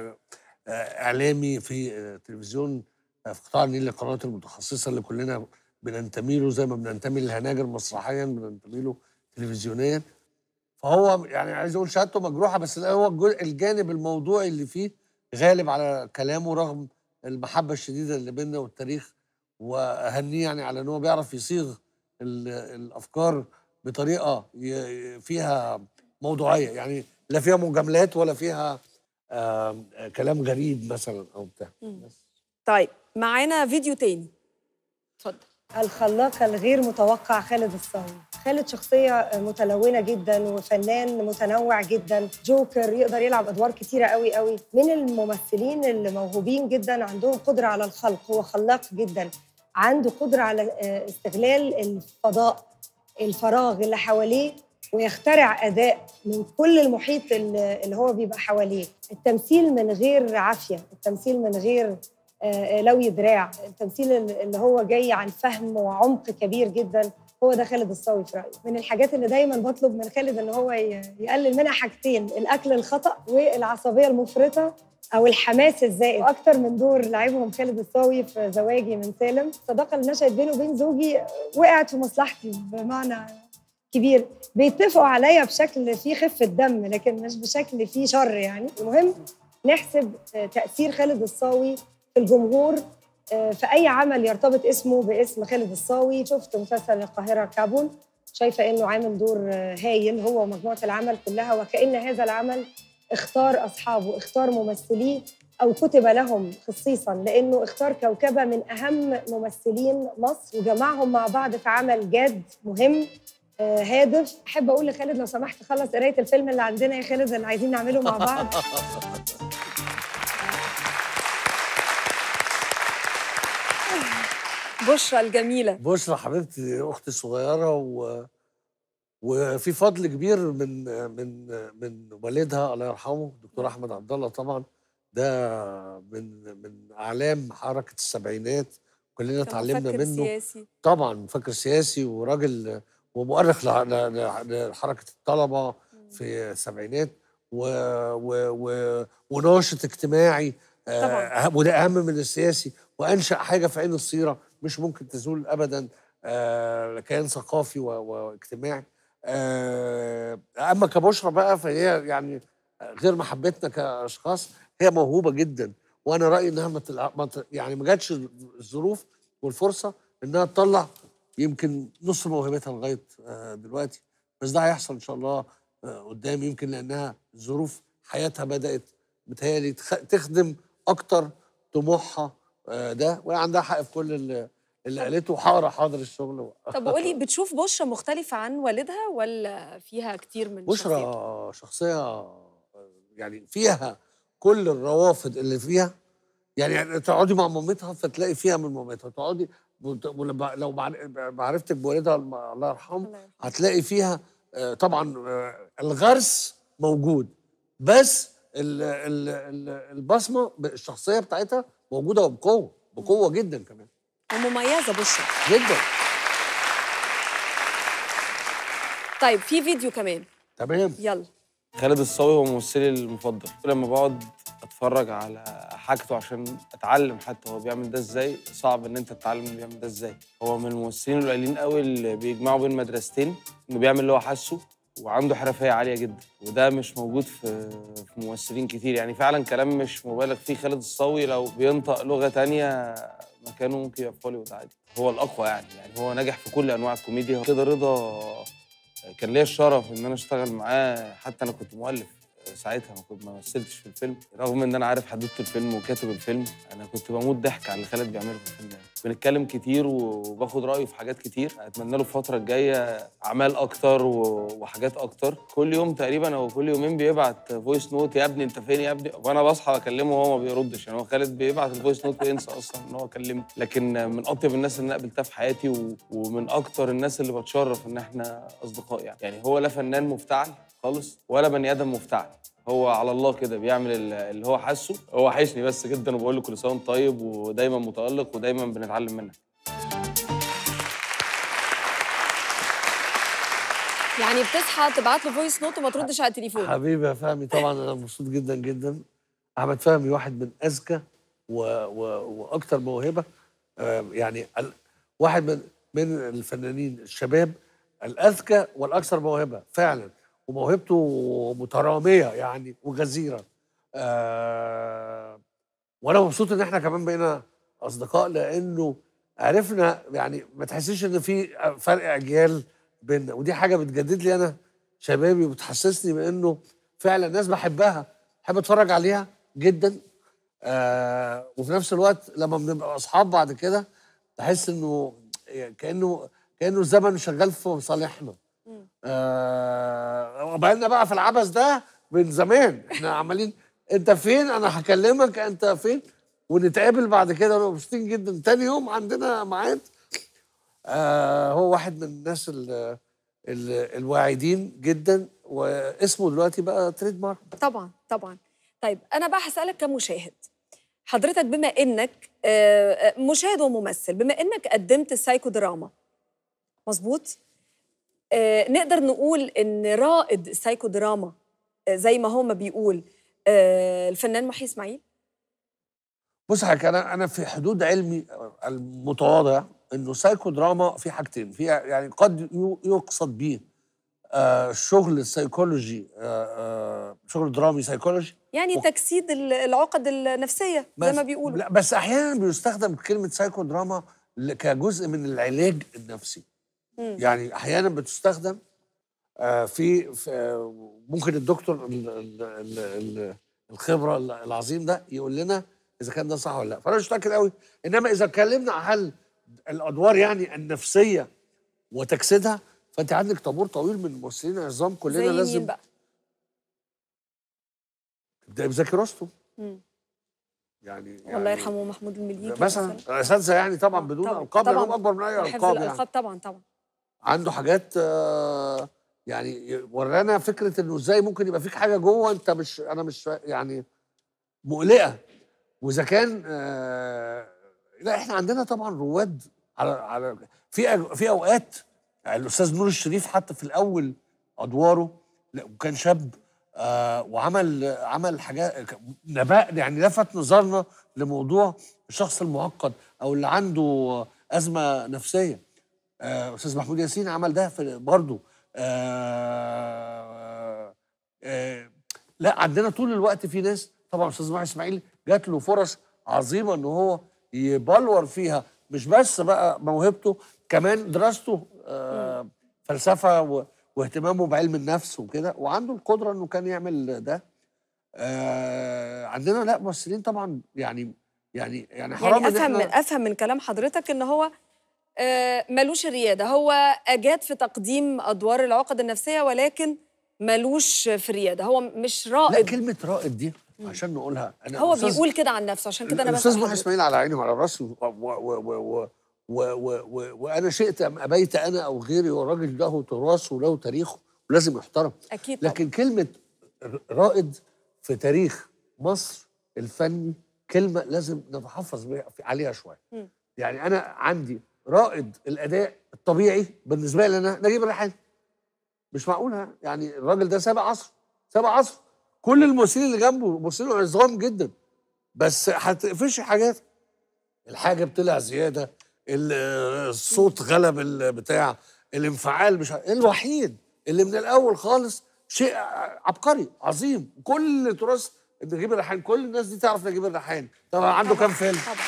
كإعلامي في آه، تلفزيون آه، في قطاع النيل للقنوات المتخصصة اللي كلنا بننتمي له زي ما بننتمي للهناجر مسرحيا بننتمي له تلفزيونيا فهو يعني عايز اقول شهادته مجروحه بس لا هو الجزء- الجانب الموضوعي اللي فيه غالب على كلامه رغم المحبه الشديده اللي بيننا والتاريخ واهنيه يعني على ان هو بيعرف يصيغ ال- الافكار بطريقه ي- فيها موضوعيه يعني لا فيها مجاملات ولا فيها آم، كلام غريب مثلا او بتاع طيب معانا فيديو تاني اتفضل الخلاق الغير متوقع خالد الصاوي خالد شخصية متلونة جدا وفنان متنوع جدا جوكر يقدر يلعب أدوار كتيرة قوي قوي من الممثلين اللي موهوبين جدا عندهم قدرة على الخلق هو خلاق جدا عنده قدرة على آه، استغلال الفضاء الفراغ اللي حواليه ويخترع أداء من كل المحيط اللي اللي هو بيبقى حواليه التمثيل من غير عافية التمثيل من غير آه، لوي دراع التمثيل اللي هو جاي عن فهم وعمق كبير جدا هو ده خالد الصاوي في رأيي من الحاجات اللي دايما بطلب من خالد ان هو ي- يقلل منها حاجتين الاكل الخطأ والعصبية المفرطة او الحماس الزائد واكتر من دور لعبهم خالد الصاوي في زواجي من سالم الصداقة اللي نشأت بينه وبين زوجي وقعت في مصلحتي بمعنى كبير بيتفقوا عليا بشكل فيه خفة دم لكن مش بشكل فيه شر يعني المهم نحسب آه، تأثير خالد الصاوي في الجمهور آه، في أي عمل يرتبط اسمه باسم خالد الصاوي شفت مسلسل القاهرة كابول شايفة إنه عامل دور آه، هايل هو ومجموعة العمل كلها وكأن هذا العمل اختار أصحابه اختار ممثليه أو كتب لهم خصيصا لأنه اختار كوكبة من أهم ممثلين مصر وجمعهم مع بعض في عمل جاد مهم آه، هادف احب اقول لخالد لو سمحت خلص قرايه الفيلم اللي عندنا يا خالد اللي عايزين نعمله مع بعض بشرى الجميله بشرى حبيبتي اختي الصغيره و... وفي فضل كبير من من من والدها الله يرحمه دكتور احمد عبد الله طبعا ده من من اعلام حركه السبعينات كلنا كان اتعلمنا مفكر منه سياسي طبعا مفكر سياسي وراجل ومؤرخ ل- ل- ل- لحركه الطلبه في السبعينات و و و وناشط اجتماعي آه، طبعاً. أهم- وده اهم من السياسي وانشا حاجه في عين الصيره مش ممكن تزول ابدا آه، كيان ثقافي و- واجتماعي آه، اما كبشرى بقى فهي يعني غير محبتنا كاشخاص هي موهوبه جدا وانا رايي انها ما تلع- ما ت- يعني ما جاتش الظروف والفرصه انها تطلع يمكن نص موهبتها لغايه آه، دلوقتي بس ده هيحصل ان شاء الله آه، قدام يمكن لانها ظروف حياتها بدات بتهيألي تخ- تخدم اكتر طموحها آه، ده وهي عندها حق في كل اللي, اللي قالته وهقرا حاضر الشغل طب قولي بتشوف بشرى مختلفه عن والدها ولا فيها كتير من بشرى شخصيتها؟ شخصيه يعني فيها كل الروافد اللي فيها يعني تقعدي مع مامتها فتلاقي فيها من مامتها تقعدي وت- ولما- لو مع- معرفتك بوالدها الم- الله يرحمه الله يرحمه. هتلاقي فيها آه، طبعا آه، الغرس موجود بس ال ال ال البصمه ب- الشخصيه بتاعتها موجوده وبقوه بقوه جدا كمان ومميزه بشرى جدا طيب في فيديو كمان تمام يلا خالد الصاوي هو ممثلي المفضل لما بقعد اتفرج على حاجته عشان اتعلم حتى هو بيعمل ده ازاي صعب ان انت تتعلم انه بيعمل ده ازاي هو من الممثلين القليلين قوي اللي بيجمعوا بين مدرستين انه بيعمل اللي هو حاسه وعنده حرفيه عاليه جدا وده مش موجود في في ممثلين كتير يعني فعلا كلام مش مبالغ فيه خالد الصاوي لو بينطق لغه تانية مكانه ممكن يبقى في هوليوود عادي هو الاقوى يعني يعني هو ناجح في كل انواع الكوميديا كده رضا كان ليا الشرف ان انا اشتغل معاه حتى انا كنت مؤلف ساعتها ما كنت ما مثلتش في الفيلم رغم ان انا عارف حدوته الفيلم وكاتب الفيلم انا كنت بموت ضحك على اللي خالد بيعمله في الفيلم ده بنتكلم كتير وباخد رايه في حاجات كتير اتمنى له الفتره الجايه اعمال اكتر و- وحاجات اكتر كل يوم تقريبا او كل يومين بيبعت فويس نوت يا ابني انت فين يا ابني وانا بصحى اكلمه وهو ما بيردش يعني هو خالد بيبعت الفويس نوت وينسى اصلا ان هو كلمني لكن من اطيب الناس اللي أنا قابلتها في حياتي و... ومن اكتر الناس اللي بتشرف ان احنا اصدقاء يعني يعني هو لا فنان مفتعل خالص ولا بني ادم مفتعل هو على الله كده بيعمل ال- اللي هو حاسه هو وحشني بس جدا وبقول له كل سنه وانت طيب ودايما متالق ودايما بنتعلم منك يعني بتصحى تبعت له فويس نوت وما تردش على التليفون حبيبي يا فهمي طبعا انا مبسوط جدا جدا احمد فهمي واحد من اذكى و... و... واكثر موهبه آه، يعني ال... واحد من من الفنانين الشباب الاذكى والاكثر موهبه فعلا وموهبته متراميه يعني وغزيره آه، وانا مبسوط ان احنا كمان بقينا اصدقاء لانه عرفنا يعني ما تحسيش ان في فرق اجيال بيننا ودي حاجه بتجدد لي انا شبابي وبتحسسني بانه فعلا ناس بحبها بحب اتفرج عليها جدا آه وفي نفس الوقت لما بنبقى اصحاب بعد كده بحس انه كانه كانه الزمن شغال في صالحنا آه وبقالنا بقى في العبث ده من زمان احنا عمالين انت فين انا هكلمك انت فين ونتقابل بعد كده ونبقى مبسوطين جدا تاني يوم عندنا ميعاد آه هو واحد من الناس ال ال الواعدين جدا واسمه دلوقتي بقى تريد مارك طبعا طبعا طيب انا بقى هسالك كمشاهد حضرتك بما انك آه، آه، مشاهد وممثل بما انك قدمت السايكو دراما مظبوط آه، نقدر نقول ان رائد السايكو دراما آه، زي ما هو ما بيقول آه، الفنان محي اسماعيل بص حضرتك انا انا في حدود علمي المتواضع انه سايكو دراما في حاجتين في يعني قد يو- يقصد به آه شغل السيكولوجي آه آه شغل درامي سيكولوجي يعني و- تجسيد ال- العقد النفسيه زي بس- ما بيقولوا لا بس احيانا بيستخدم كلمه سايكو دراما ل- كجزء من العلاج النفسي مم. يعني احيانا بتستخدم آه، في, في آه، ممكن الدكتور ال- ال- ال- ال- الخبره ال- العظيم ده يقول لنا اذا كان ده صح ولا لا فانا مش متاكد قوي انما اذا اتكلمنا عن الادوار يعني النفسيه وتجسيدها فانت عندك طابور طويل من الممثلين العظام كلنا زي لازم مين بقى تبداي بزكي رستم مم. يعني الله يعني يرحمه محمود المليجي مثلا اساتذه يعني طبعا بدون طبعاً، القاب طبعاً. لهم اكبر من اي وحفظ القاب يعني الالقاب طبعا طبعا عنده حاجات آه، يعني ورانا فكره انه ازاي ممكن يبقى فيك حاجه جوه انت مش انا مش فا- يعني مقلقه واذا كان آه، لا احنا عندنا طبعا رواد على على في أج- في اوقات الاستاذ نور الشريف حتى في الاول ادواره لا وكان شاب آه وعمل عمل حاجات نباء يعني لفت نظرنا لموضوع الشخص المعقد او اللي عنده ازمه نفسيه آه، استاذ محمود ياسين عمل ده في برضه آه آه لا عندنا طول الوقت في ناس طبعا استاذ محمد اسماعيل جات له فرص عظيمه ان هو يبلور فيها مش بس بقى موهبته كمان دراسته آه فلسفه و- واهتمامه بعلم النفس وكده وعنده القدره انه كان يعمل ده آه عندنا لا ممثلين طبعا يعني يعني يعني حرام يعني إن افهم من إحنا- افهم من كلام حضرتك ان هو آه، ملوش الرياده هو اجاد في تقديم ادوار العقد النفسيه ولكن ملوش في الرياده هو مش لا رائد كلمه رائد دي عشان نقولها انا هو الأستاذ- بيقول كده عن نفسه عشان كده انا الاستاذ بسأل محي حضرتك. اسماعيل على عيني وعلى راسي و- و- و- و- و- و- و- وانا شئت ام ابيت انا او غيري والراجل له تراثه وله تاريخه ولازم يحترم اكيد طبعا لكن كلمه ر- رائد في تاريخ مصر الفني كلمه لازم نتحفظ بيها- عليها شويه مم. يعني انا عندي رائد الاداء الطبيعي بالنسبه لي انا نجيب الريحاني مش معقولة يعني الراجل ده سابق عصر سابق عصر كل الممثلين اللي جنبه ممثلين عظام جدا بس هتقفش حاجات الحاجه بتطلع زياده ال- الصوت غلب البتاع الانفعال مش ع- الوحيد اللي من الاول خالص شيء عبقري عظيم كل تراث نجيب الريحان كل الناس دي تعرف نجيب الريحان طبعا عنده كام فيلم طبعا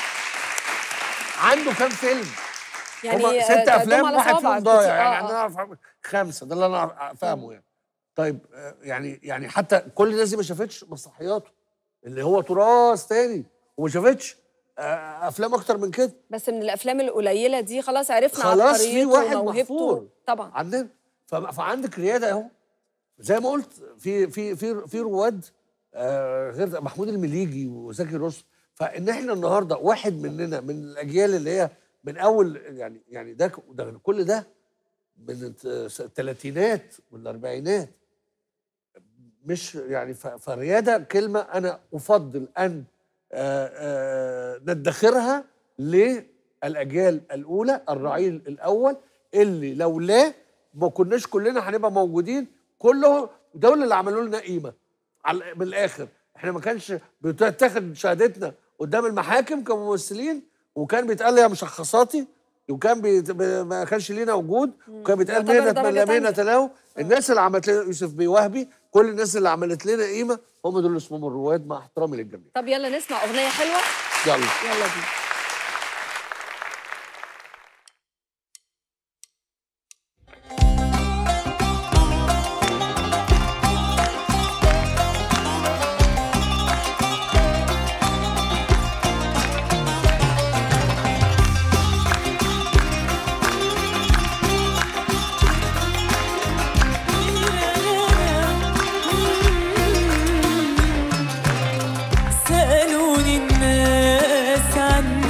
عنده كام فيلم يعني هما آه، ست تعدهم افلام على واحد صوابعك فيهم ضايع كتير. يعني آه، عندنا آه. أعرف خمسه ده اللي انا فاهمه يعني طيب آه، يعني يعني حتى كل الناس دي ما شافتش مسرحياته اللي هو تراث تاني وما شافتش آه، افلام اكتر من كده بس من الافلام القليله دي خلاص عرفنا خلاص في عبقريته واحد وموهبته محفور طبعا عندنا ف- فعندك رياده اهو زي ما قلت في في في في رواد آه، غير محمود المليجي وزكي رستم فان احنا النهارده واحد مننا من الاجيال اللي هي من اول يعني يعني ده ك- ده كل ده من الت- الثلاثينات والاربعينات مش يعني ف- فرياده كلمه انا افضل ان آه، آه، ندخرها للاجيال الاولى الرعيل الاول اللي لولاه ما كناش كلنا هنبقى موجودين كله دول اللي عملوا لنا قيمه على من الاخر احنا ما كانش بتاخد شهادتنا قدام المحاكم كممثلين وكان بيتقال لي يا مشخصاتي وكان بيت... ب- ما كانش لينا وجود وكان بيتقال يعتبر مهنه درجة من لا تانية. مهنه له الناس اللي عملت لنا يوسف بيه وهبي كل الناس اللي عملت لنا قيمه هم دول اللي اسمهم الرواد مع احترامي للجميع طب يلا نسمع اغنيه حلوه يلا يلا بينا سألوني الناس عني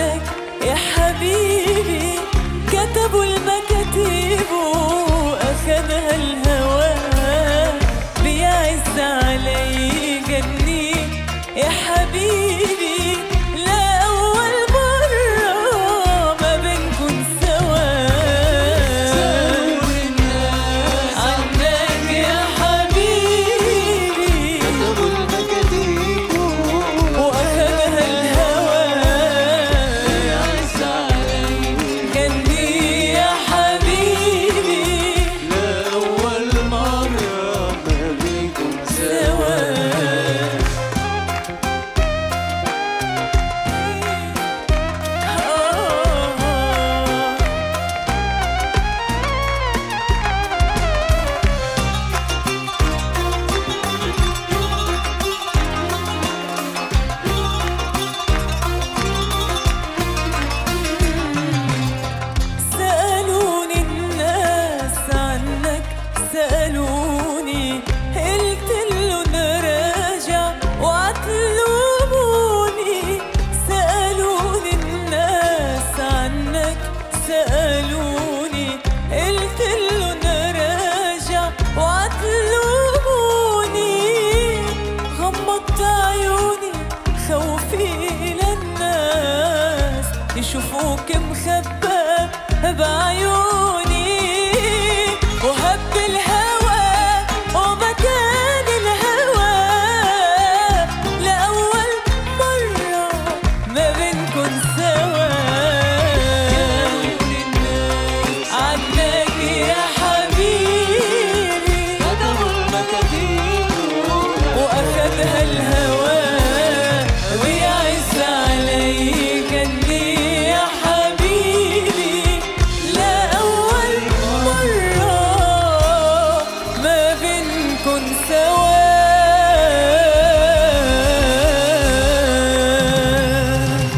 غمضت عيوني خوفي للناس يشوفوك مخبى بعيوني وهب الهوى ومكان الهوى لأول مرة ما بنكن سوا عنك يا حبيبي وأخدها الهوى ويعز عليك إني يا حبيبي لأول مرة ما بنكن سوا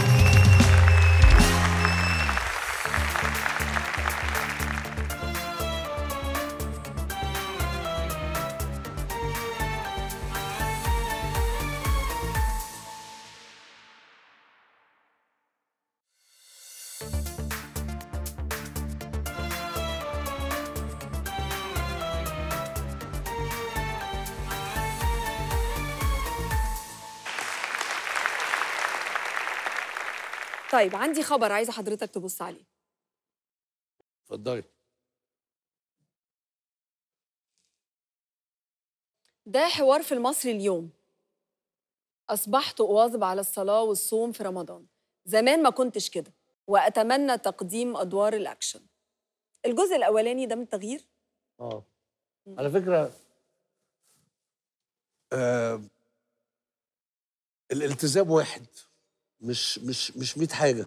طيب عندي خبر عايزه حضرتك تبص عليه اتفضلي ده حوار في المصري اليوم أصبحت أواظب على الصلاة والصوم في رمضان زمان ما كنتش كده وأتمنى تقديم أدوار الأكشن الجزء الأولاني ده من التغيير اه على فكره آه الالتزام واحد مش مش مش 100 حاجه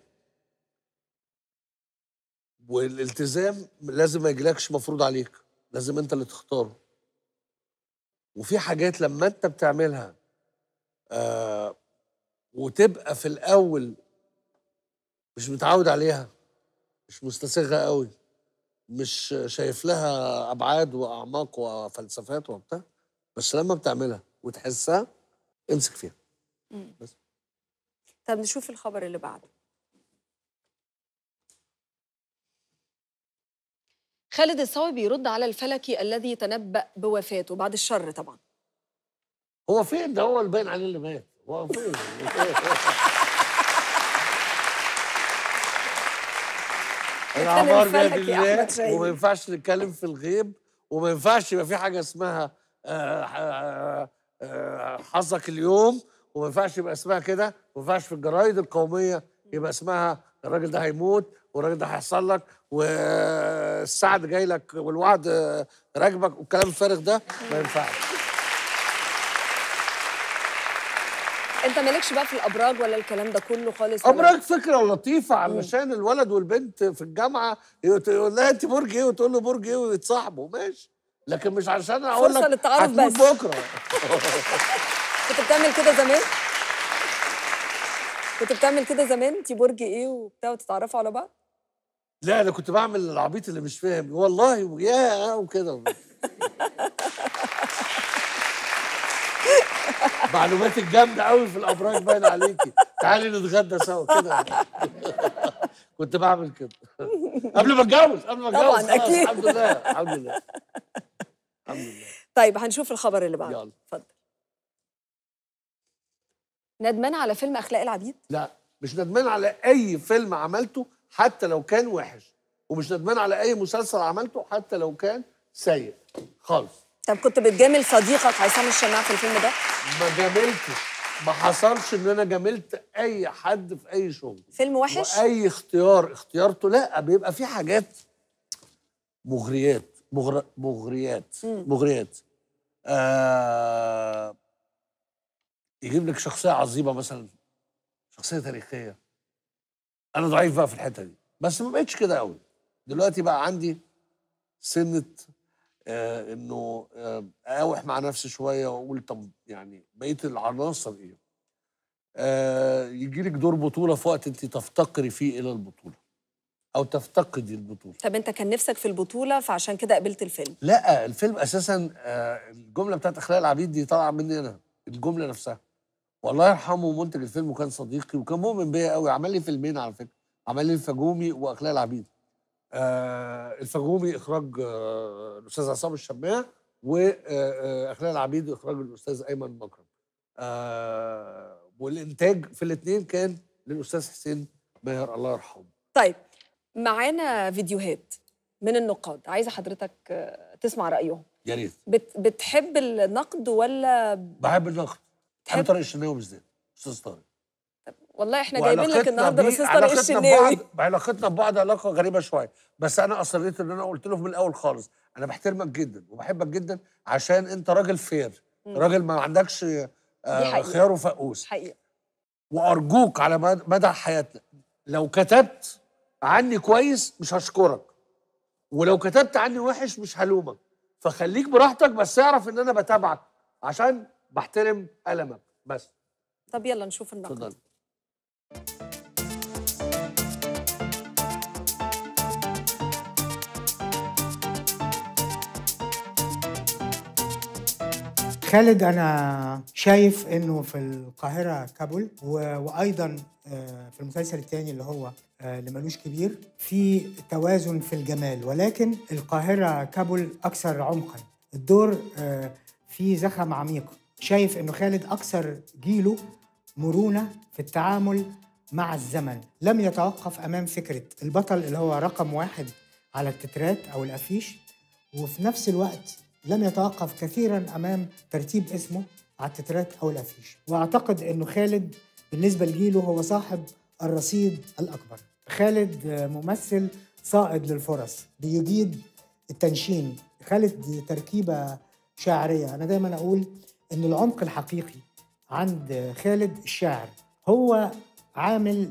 والالتزام لازم ما يجيلكش مفروض عليك لازم انت اللي تختاره وفي حاجات لما انت بتعملها آه وتبقى في الاول مش متعود عليها مش مستساغه قوي مش شايف لها ابعاد واعماق وفلسفات وبتاع بس لما بتعملها وتحسها امسك فيها بس. طب نشوف الخبر اللي بعده خالد الصاوي بيرد على الفلكي الذي تنبأ بوفاته بعد الشر طبعا هو فين ده هو اللي باين عليه اللي مات هو فين العمار بيد الفلكي الله أحمد شاهين. وما ينفعش نتكلم في الغيب وما ينفعش يبقى في حاجه اسمها آه، آه، آه، حظك اليوم وما ينفعش يبقى اسمها كده وما ينفعش في الجرايد القوميه يبقى اسمها الراجل ده هيموت والراجل ده هيحصل لك والسعد جاي لك والوعد آه، راكبك والكلام الفارغ ده ما ينفعش انت مالكش بقى في الابراج ولا الكلام ده كله خالص ولا- ابراج فكره لطيفه علشان الولد والبنت في الجامعه يقول يقول لها انت برج ايه وتقول له برج ايه ويتصاحبوا ماشي لكن مش علشان اقول فرصة لك للتعارف هتموت بس. بكره كنت بتعمل كده زمان كنت بتعمل كده زمان انت برج ايه وبتاع وتتعرفوا على بعض لا انا كنت بعمل العبيط اللي مش فاهم والله وياه وكده معلوماتك جامده قوي في الابراج باين عليكي تعالي نتغدى سوا كده كنت بعمل كده قبل ما اتجوز قبل ما اتجوز طبعاً، خلاص، أكيد. الحمد لله الحمد لله الحمد لله طيب هنشوف الخبر اللي بعده يلا. اتفضل ندمان على فيلم اخلاق العبيد لا مش ندمان على اي فيلم عملته حتى لو كان وحش ومش ندمان على اي مسلسل عملته حتى لو كان سيء خالص طب كنت بتجامل صديقك عصام الشماع في الفيلم ده ما جاملتش ما حصلش ان انا جاملت اي حد في اي شغل فيلم وحش واي اختيار اختيارته لا بيبقى في حاجات مغريات مغر... مغريات مغريات آه... يجيب لك شخصيه عظيمه مثلا شخصيه تاريخيه انا ضعيف بقى في الحته دي بس ما بقتش كده قوي دلوقتي بقى عندي سنه آه انه آه اقاوح مع نفسي شويه واقول طب يعني بقيه العناصر ايه آه يجي لك دور بطوله في وقت انت تفتقري فيه الى البطوله او تفتقدي البطوله طب انت كان نفسك في البطوله فعشان كده قبلت الفيلم لا الفيلم اساسا آه الجمله بتاعت اخلاق العبيد دي طالعه مني انا الجمله نفسها والله يرحمه منتج الفيلم وكان صديقي وكان مؤمن بيا قوي عمل لي فيلمين على فكره عمل لي الفجومي واخلاق العبيد آه الفجومي اخراج آه الاستاذ عصام الشماع واخلاق العبيد اخراج الاستاذ ايمن مكرم آه والانتاج في الاثنين كان للاستاذ حسين ماهر الله يرحمه طيب معانا فيديوهات من النقاد عايزه حضرتك آه، تسمع رايهم يا ريت بت بتحب النقد ولا بحب النقد بحب طارق الشناوي بالذات استاذ طارق والله احنا جايبين لك النهارده بيه- الاستاذ طارق علاقتنا الشناوي ببعض علاقتنا ببعض علاقه غريبه شويه بس انا اصريت ان انا قلت له من الاول خالص انا بحترمك جدا وبحبك جدا عشان انت راجل فير مم. راجل ما عندكش دي آه حقيقة. خيار وفقوس حقيقه وارجوك على مد- مدى حياتنا لو كتبت عني كويس مش هشكرك ولو كتبت عني وحش مش هلومك فخليك براحتك بس اعرف ان انا بتابعك عشان بحترم قلمك بس طب يلا نشوف النقد اتفضل خالد انا شايف انه في القاهره كابول و- وايضا آه، في المسلسل الثاني اللي هو آه، اللي ملوش كبير في توازن في الجمال ولكن القاهره كابول اكثر عمقا الدور آه، فيه زخم عميق شايف انه خالد اكثر جيله مرونه في التعامل مع الزمن لم يتوقف امام فكره البطل اللي هو رقم واحد على التترات او الافيش وفي نفس الوقت لم يتوقف كثيرا امام ترتيب اسمه على التترات او الافيش واعتقد انه خالد بالنسبه لجيله هو صاحب الرصيد الاكبر خالد آه، ممثل صائد للفرص بيجيد التنشين خالد تركيبه شاعريه انا دايما اقول ان العمق الحقيقي عند خالد الشاعر هو عامل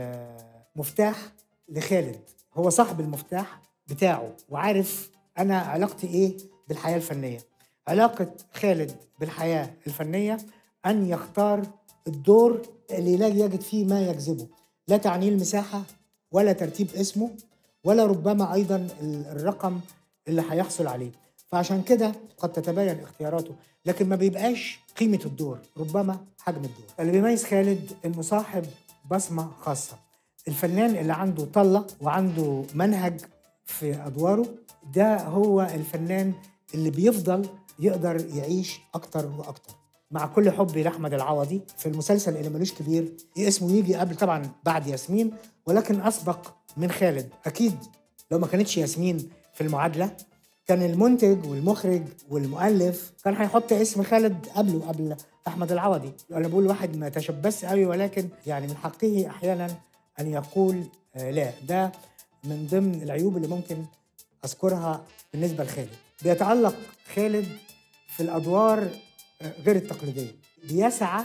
آه، مفتاح لخالد هو صاحب المفتاح بتاعه وعارف انا علاقتي ايه بالحياه الفنيه علاقه خالد بالحياه الفنيه ان يختار الدور اللي لا يجد فيه ما يجذبه لا تعنيه المساحه ولا ترتيب اسمه ولا ربما ايضا ال- الرقم اللي هيحصل عليه فعشان كده قد تتبين اختياراته لكن ما بيبقاش قيمه الدور ربما حجم الدور اللي بيميز خالد انه صاحب بصمه خاصه الفنان اللي عنده طله وعنده منهج في ادواره ده هو الفنان اللي بيفضل يقدر يعيش اكتر واكتر مع كل حبي لاحمد العوضي في المسلسل اللي ملوش كبير اسمه يجي قبل طبعا بعد ياسمين ولكن اسبق من خالد اكيد لو ما كانتش ياسمين في المعادله كان المنتج والمخرج والمؤلف كان هيحط اسم خالد قبله قبل احمد العوضي انا بقول واحد ما تشبث قوي ولكن يعني من حقه احيانا ان يقول آه لا ده من ضمن العيوب اللي ممكن اذكرها بالنسبه لخالد بيتعلق خالد في الادوار آه، غير التقليديه بيسعى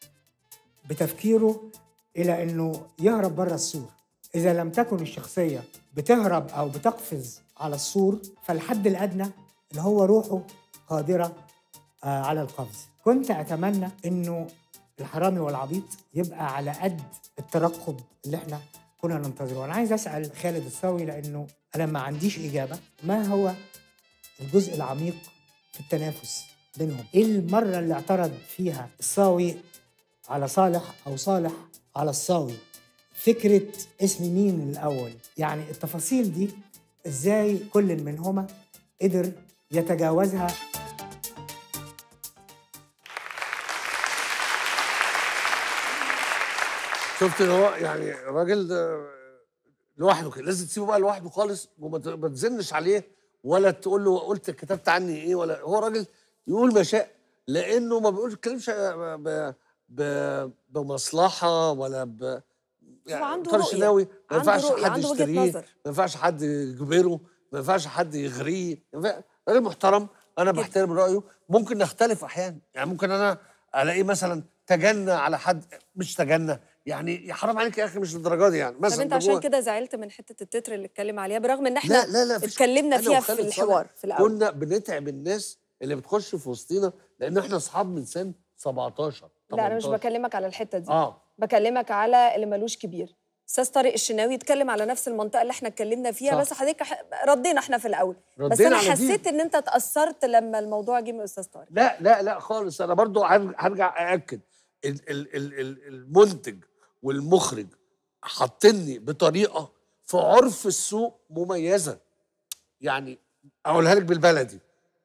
بتفكيره الى انه يهرب بره السور اذا لم تكن الشخصيه بتهرب او بتقفز على السور فالحد الادنى اللي هو روحه قادره آه، على القفز كنت اتمنى انه الحرامي والعبيط يبقى على قد الترقب اللي احنا كنا ننتظره انا عايز اسال خالد الصاوي لانه انا ما عنديش اجابه ما هو الجزء العميق في التنافس بينهم ايه المره اللي اعترض فيها الصاوي على صالح او صالح على الصاوي فكره اسم مين الاول يعني التفاصيل دي ازاي كل منهما قدر يتجاوزها شفت ان هو يعني الراجل ده لوحده كده لازم تسيبه بقى لوحده خالص وما ت- ما تزنش عليه ولا تقول له قلت كتبت عني ايه ولا هو راجل يقول ما شاء لانه ما بيقولش كلامش ب- ب- بمصلحه ولا ب هو عنده طارق رؤية. الشناوي ما عنده ينفعش رؤية، حد عنده وجهة يشتريه نظر. ما ينفعش حد يجبره ما ينفعش حد يغريه ما ينفع- راجل محترم انا بحترم رايه ممكن نختلف احيانا يعني ممكن انا الاقيه مثلا تجنى على حد مش تجنى يعني يا حرام عليك يا اخي مش للدرجه دي يعني طب مثلا انت ده عشان هو- كده زعلت من حته التتر اللي اتكلم عليها برغم ان احنا لا لا لا مفيش- اتكلمنا أنا فيها وخالد في صالح الحوار في الاول كنا بنتعب الناس اللي بتخش في وسطينا لان احنا اصحاب من سن 17 لا انا مش 18. بكلمك على الحته دي اه بكلمك على اللي ملوش كبير استاذ طارق الشناوي اتكلم على نفس المنطقه اللي احنا اتكلمنا فيها صح. بس حضرتك ح- ردينا احنا في الاول بس ردينا انا على دي. حسيت ان انت اتاثرت لما الموضوع جه من استاذ طارق لا لا لا خالص انا برضو هرج- هرجع ااكد ال- ال- ال- ال- المنتج والمخرج حاطيني بطريقه في عرف السوق مميزه يعني اقولها لك بالبلدي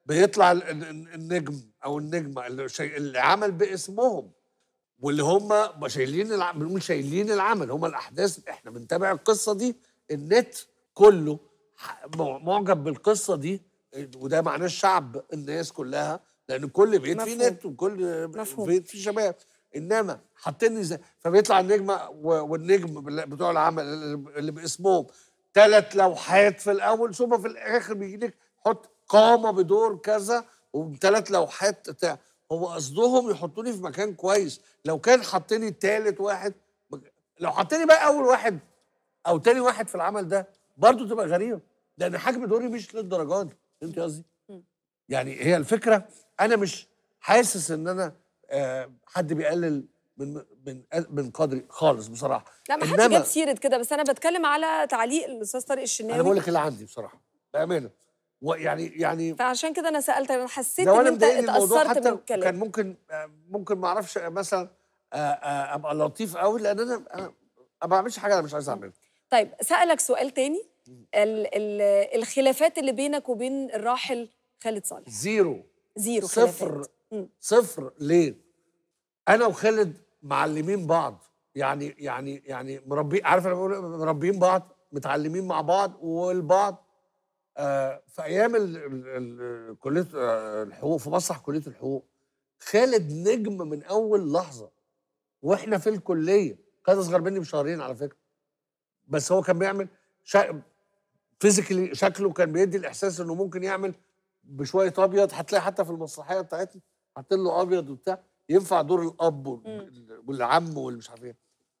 بيطلع ال- ال- النجم او النجمه اللي, شي... اللي عمل باسمهم واللي هم شايلين العمل بنقول شايلين العمل هم الاحداث احنا بنتابع القصه دي النت كله ح- مع- معجب بالقصه دي وده معناه الشعب الناس كلها لان كل بيت فيه مفهوم. نت وكل مفهوم. بيت فيه شباب انما حاطين ازاي فبيطلع النجمه و- والنجم بال- بتوع العمل اللي- اللي باسمهم ثلاث لوحات في الاول ثم في الاخر بيجي لك حط قامه بدور كذا وثلاث لوحات بتاع هو قصدهم يحطوني في مكان كويس لو كان حاطيني تالت واحد لو حطيني بقى اول واحد او تاني واحد في العمل ده برضه تبقى غريبه لان حجم دوري مش للدرجه دي فهمت قصدي؟ يعني هي الفكره انا مش حاسس ان انا آه حد بيقلل من من من قدري خالص بصراحه لا ما حدش إنما- جاب سيره كده بس انا بتكلم على تعليق الاستاذ طارق الشناوي انا بقول لك اللي عندي بصراحه بامانه ويعني يعني فعشان كده انا سالتك انا حسيت لو ان انا انت مضايقني الموضوع اتاثرت حتى بالكلام كان ممكن آه، ممكن ما اعرفش مثلا آه، آه، ابقى لطيف قوي لان انا انا ما بعملش حاجه انا مش عايز اعملها طيب سألك سؤال تاني ال ال الخلافات اللي بينك وبين الراحل خالد صالح زيرو زيرو صفر خلافات مم. صفر ليه؟ انا وخالد معلمين بعض يعني يعني يعني مربي عارف انا بقول مربيين بعض متعلمين مع بعض والبعض آه في ايام ال- ال- ال- كليه آه، الحقوق في مسرح كليه الحقوق خالد نجم من اول لحظه واحنا في الكليه خالد اصغر مني بشهرين على فكره بس هو كان بيعمل شا... فيزيكالي شكله كان بيدي الاحساس انه ممكن يعمل بشويه ابيض هتلاقي حتى في المسرحيه بتاعتنا حاطين له ابيض وبتاع ينفع دور الاب وال- والعم والمش عارف ايه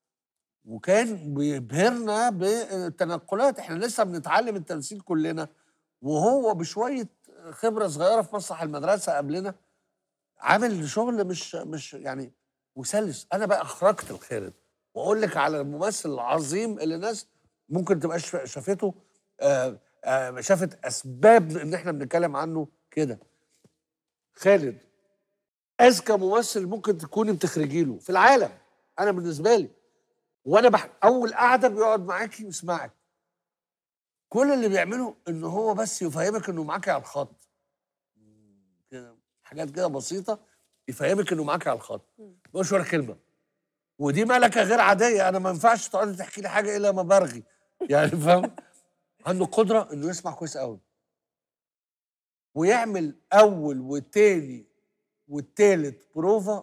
وكان بيبهرنا بالتنقلات احنا لسه بنتعلم التمثيل كلنا وهو بشويه خبره صغيره في مسرح المدرسه قبلنا عامل شغل مش مش يعني وسلس انا بقى اخرجت الخالد واقول لك على الممثل العظيم اللي الناس ممكن تبقاش شافته آه آه شافت اسباب ان احنا بنتكلم عنه كده خالد اذكى ممثل ممكن تكوني بتخرجي له في العالم انا بالنسبه لي وانا بح... اول قعده بيقعد معاكي ويسمعك كل اللي بيعمله ان هو بس يفهمك انه معاكي على الخط كده حاجات كده بسيطه يفهمك انه معاكي على الخط ما ولا كلمه ودي ملكه غير عاديه انا ما ينفعش تقعدي تحكي لي حاجه الا ما برغي يعني فاهم عنده قدره انه يسمع كويس قوي ويعمل اول والتاني والتالت بروفا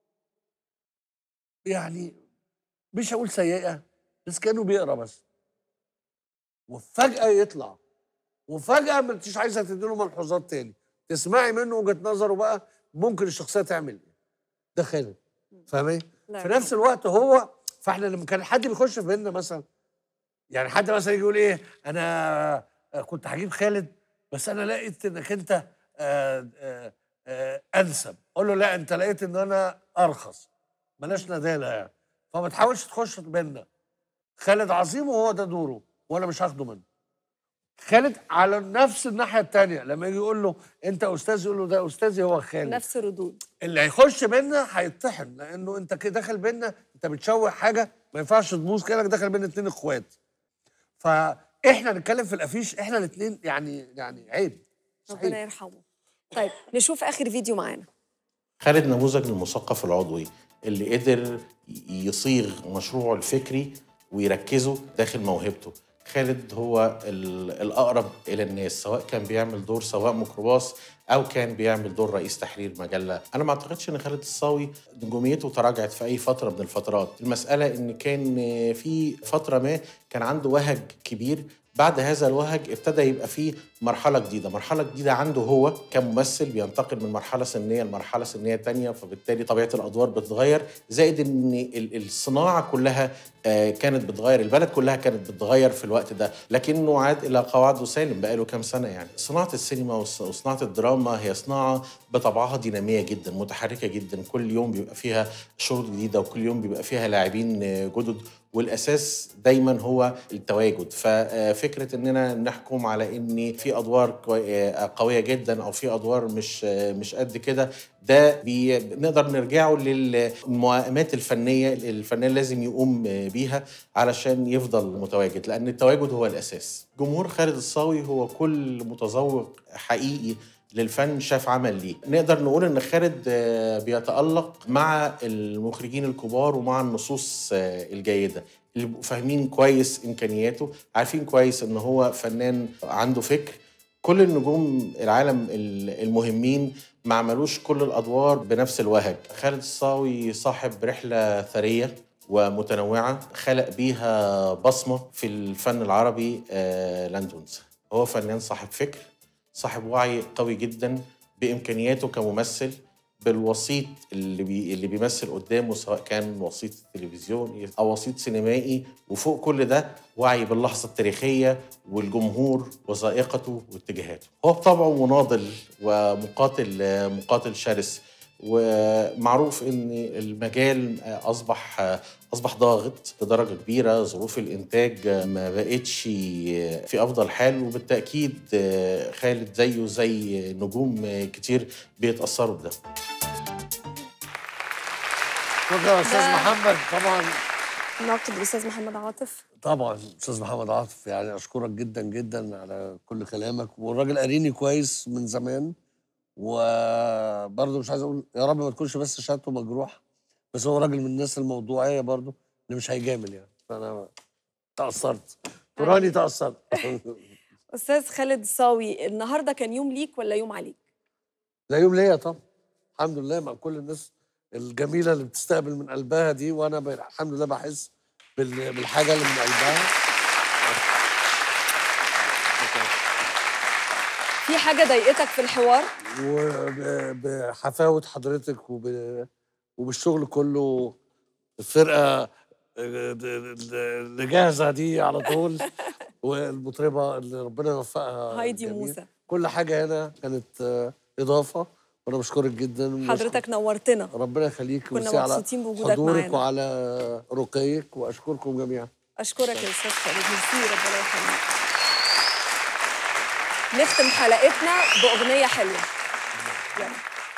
يعني مش هقول سيئه بس كانه بيقرا بس وفجاه يطلع وفجاه ما انتش عايزه تديله ملحوظات تاني تسمعي منه وجهه نظره بقى ممكن الشخصيه تعمل ايه ده خالد فاهمين لا، في نفس الوقت هو فاحنا لما كان حد بيخش في بيننا مثلا يعني حد مثلا يجي يقول ايه انا كنت هجيب خالد بس انا لقيت انك انت آه، آه، آه، انسب اقول له لا انت لقيت ان انا ارخص بلاش ندالة يعني فما تحاولش تخش بيننا خالد عظيم وهو ده دوره وانا مش هاخده منه خالد على نفس الناحيه الثانيه لما يجي يقول له انت استاذ يقول له ده استاذي هو خالد نفس الردود اللي هيخش بينا هيطحن لانه انت كده داخل بينا انت بتشوه حاجه ما ينفعش تبوظ كانك داخل بين اتنين اخوات فاحنا نتكلم في الافيش احنا الاثنين يعني يعني عيب ربنا يرحمه طيب نشوف اخر فيديو معانا خالد نموذج للمثقف العضوي اللي قدر يصيغ مشروعه الفكري ويركزه داخل موهبته خالد هو ال- الأقرب إلى الناس سواء كان بيعمل دور سواق ميكروباص أو كان بيعمل دور رئيس تحرير مجلة أنا ما أعتقدش إن خالد الصاوي نجوميته تراجعت في أي فترة من الفترات المسألة إن كان في فترة ما كان عنده وهج كبير بعد هذا الوهج ابتدى يبقى فيه مرحلة جديدة مرحلة جديدة عنده هو كممثل بينتقل من مرحلة سنية لمرحلة سنية تانية فبالتالي طبيعة الأدوار بتتغير زائد إن ال- الصناعة كلها آه، كانت بتغير البلد كلها كانت بتتغير في الوقت ده لكنه عاد إلى قواعده سالم بقاله كام سنة يعني صناعة السينما والص- وصناعة الدراما هي صناعة بطبعها دينامية جدا متحركة جدا كل يوم بيبقى فيها شروط جديدة وكل يوم بيبقى فيها لاعبين آه، جدد والاساس دايما هو التواجد ففكره اننا نحكم على ان في ادوار كوي- قويه جدا او في ادوار مش مش قد كده ده بي- نقدر نرجعه للموائمات الفنيه الفنان لازم يقوم بيها علشان يفضل متواجد لان التواجد هو الاساس جمهور خالد الصاوي هو كل متذوق حقيقي للفن شاف عمل ليه نقدر نقول ان خالد آه، بيتألق مع المخرجين الكبار ومع النصوص آه، الجيدة اللي بيبقوا فاهمين كويس امكانياته عارفين كويس ان هو فنان عنده فكر كل النجوم العالم ال- المهمين ما عملوش كل الادوار بنفس الوهج خالد الصاوي صاحب رحله ثريه ومتنوعه خلق بيها بصمه في الفن العربي آه، لن تنسى هو فنان صاحب فكر صاحب وعي قوي جدا بامكانياته كممثل بالوسيط اللي بي اللي بيمثل قدامه سواء كان وسيط تلفزيون او وسيط سينمائي وفوق كل ده وعي باللحظه التاريخيه والجمهور وذائقته واتجاهاته. هو بطبعه مناضل ومقاتل مقاتل شرس ومعروف ان المجال اصبح اصبح ضاغط بدرجه كبيره ظروف الانتاج ما بقتش في افضل حال وبالتاكيد خالد زيه زي نجوم كتير بيتاثروا بده شكرا يا استاذ ده- محمد طبعا ناقد الاستاذ محمد عاطف طبعا استاذ محمد عاطف يعني اشكرك جدا جدا على كل كلامك والراجل قاريني كويس من زمان وبرضه مش عايز اقول يا رب ما تكونش بس شهادته مجروح بس هو راجل من الناس الموضوعيه برضه اللي مش هيجامل يعني فانا تاثرت تراني تاثرت استاذ خالد صاوي النهارده كان يوم ليك ولا يوم عليك ده يوم ليا طبعا الحمد لله مع كل الناس الجميله اللي بتستقبل من قلبها دي وانا ب... الحمد لله بحس بال... بالحاجه اللي من قلبها في حاجه ضايقتك في الحوار وبحفاوه حضرتك وب... وبالشغل كله الفرقه اللي جاهزه دي على طول والمطربه اللي ربنا يوفقها هايدي جميل. موسى كل حاجه هنا كانت آه، اضافه وانا بشكرك جدا وبشكر- حضرتك نورتنا ربنا يخليك كنا ويمسي على مبسوطين بوجودك حضورك معانا. وعلى رقيك واشكركم جميعا اشكرك يا استاذ خالد ميرسي ربنا يخليك نختم حلقتنا باغنيه حلوه يلا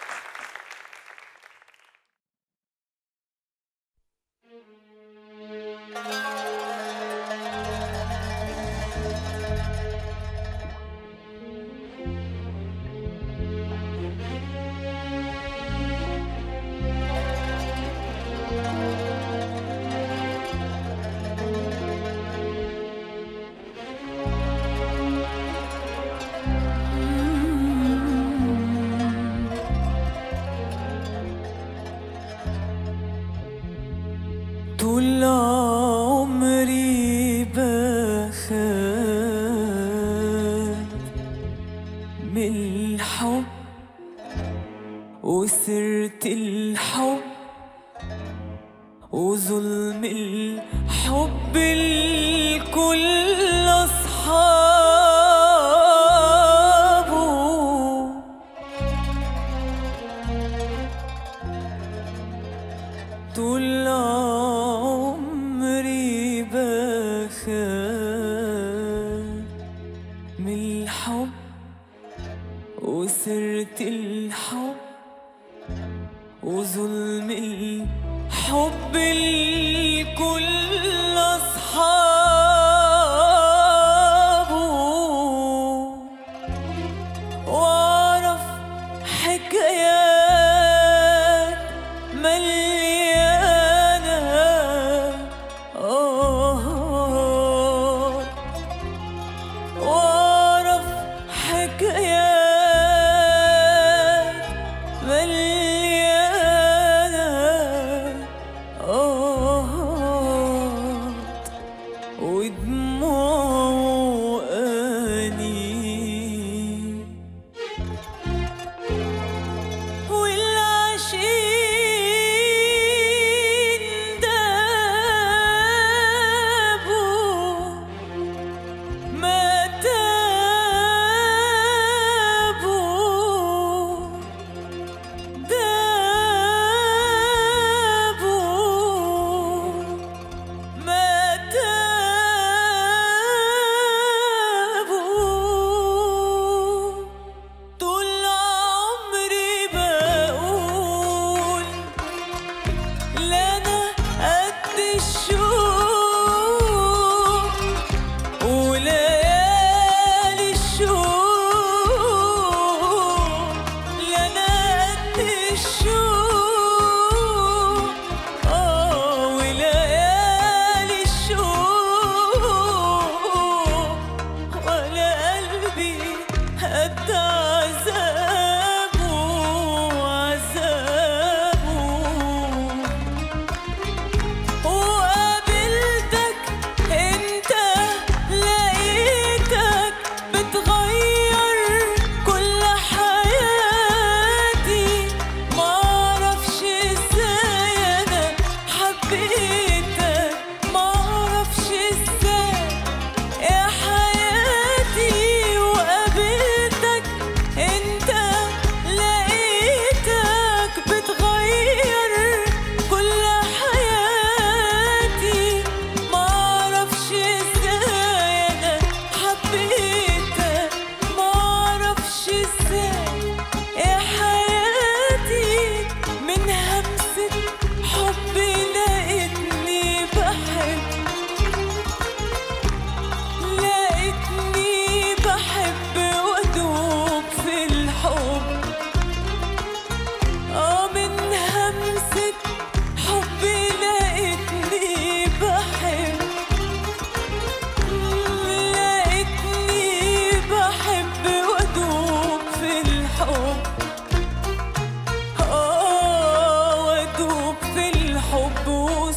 طول عمري بخاف من الحب وسرت الحب وظلم الحب الكل أصحابه طول عمري بخاف من الحب وسرت الحب وظلم الحب الكل أصحابه وأعرف حكايات مليانة آه وأعرف حكايات مليانة آه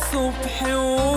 صبح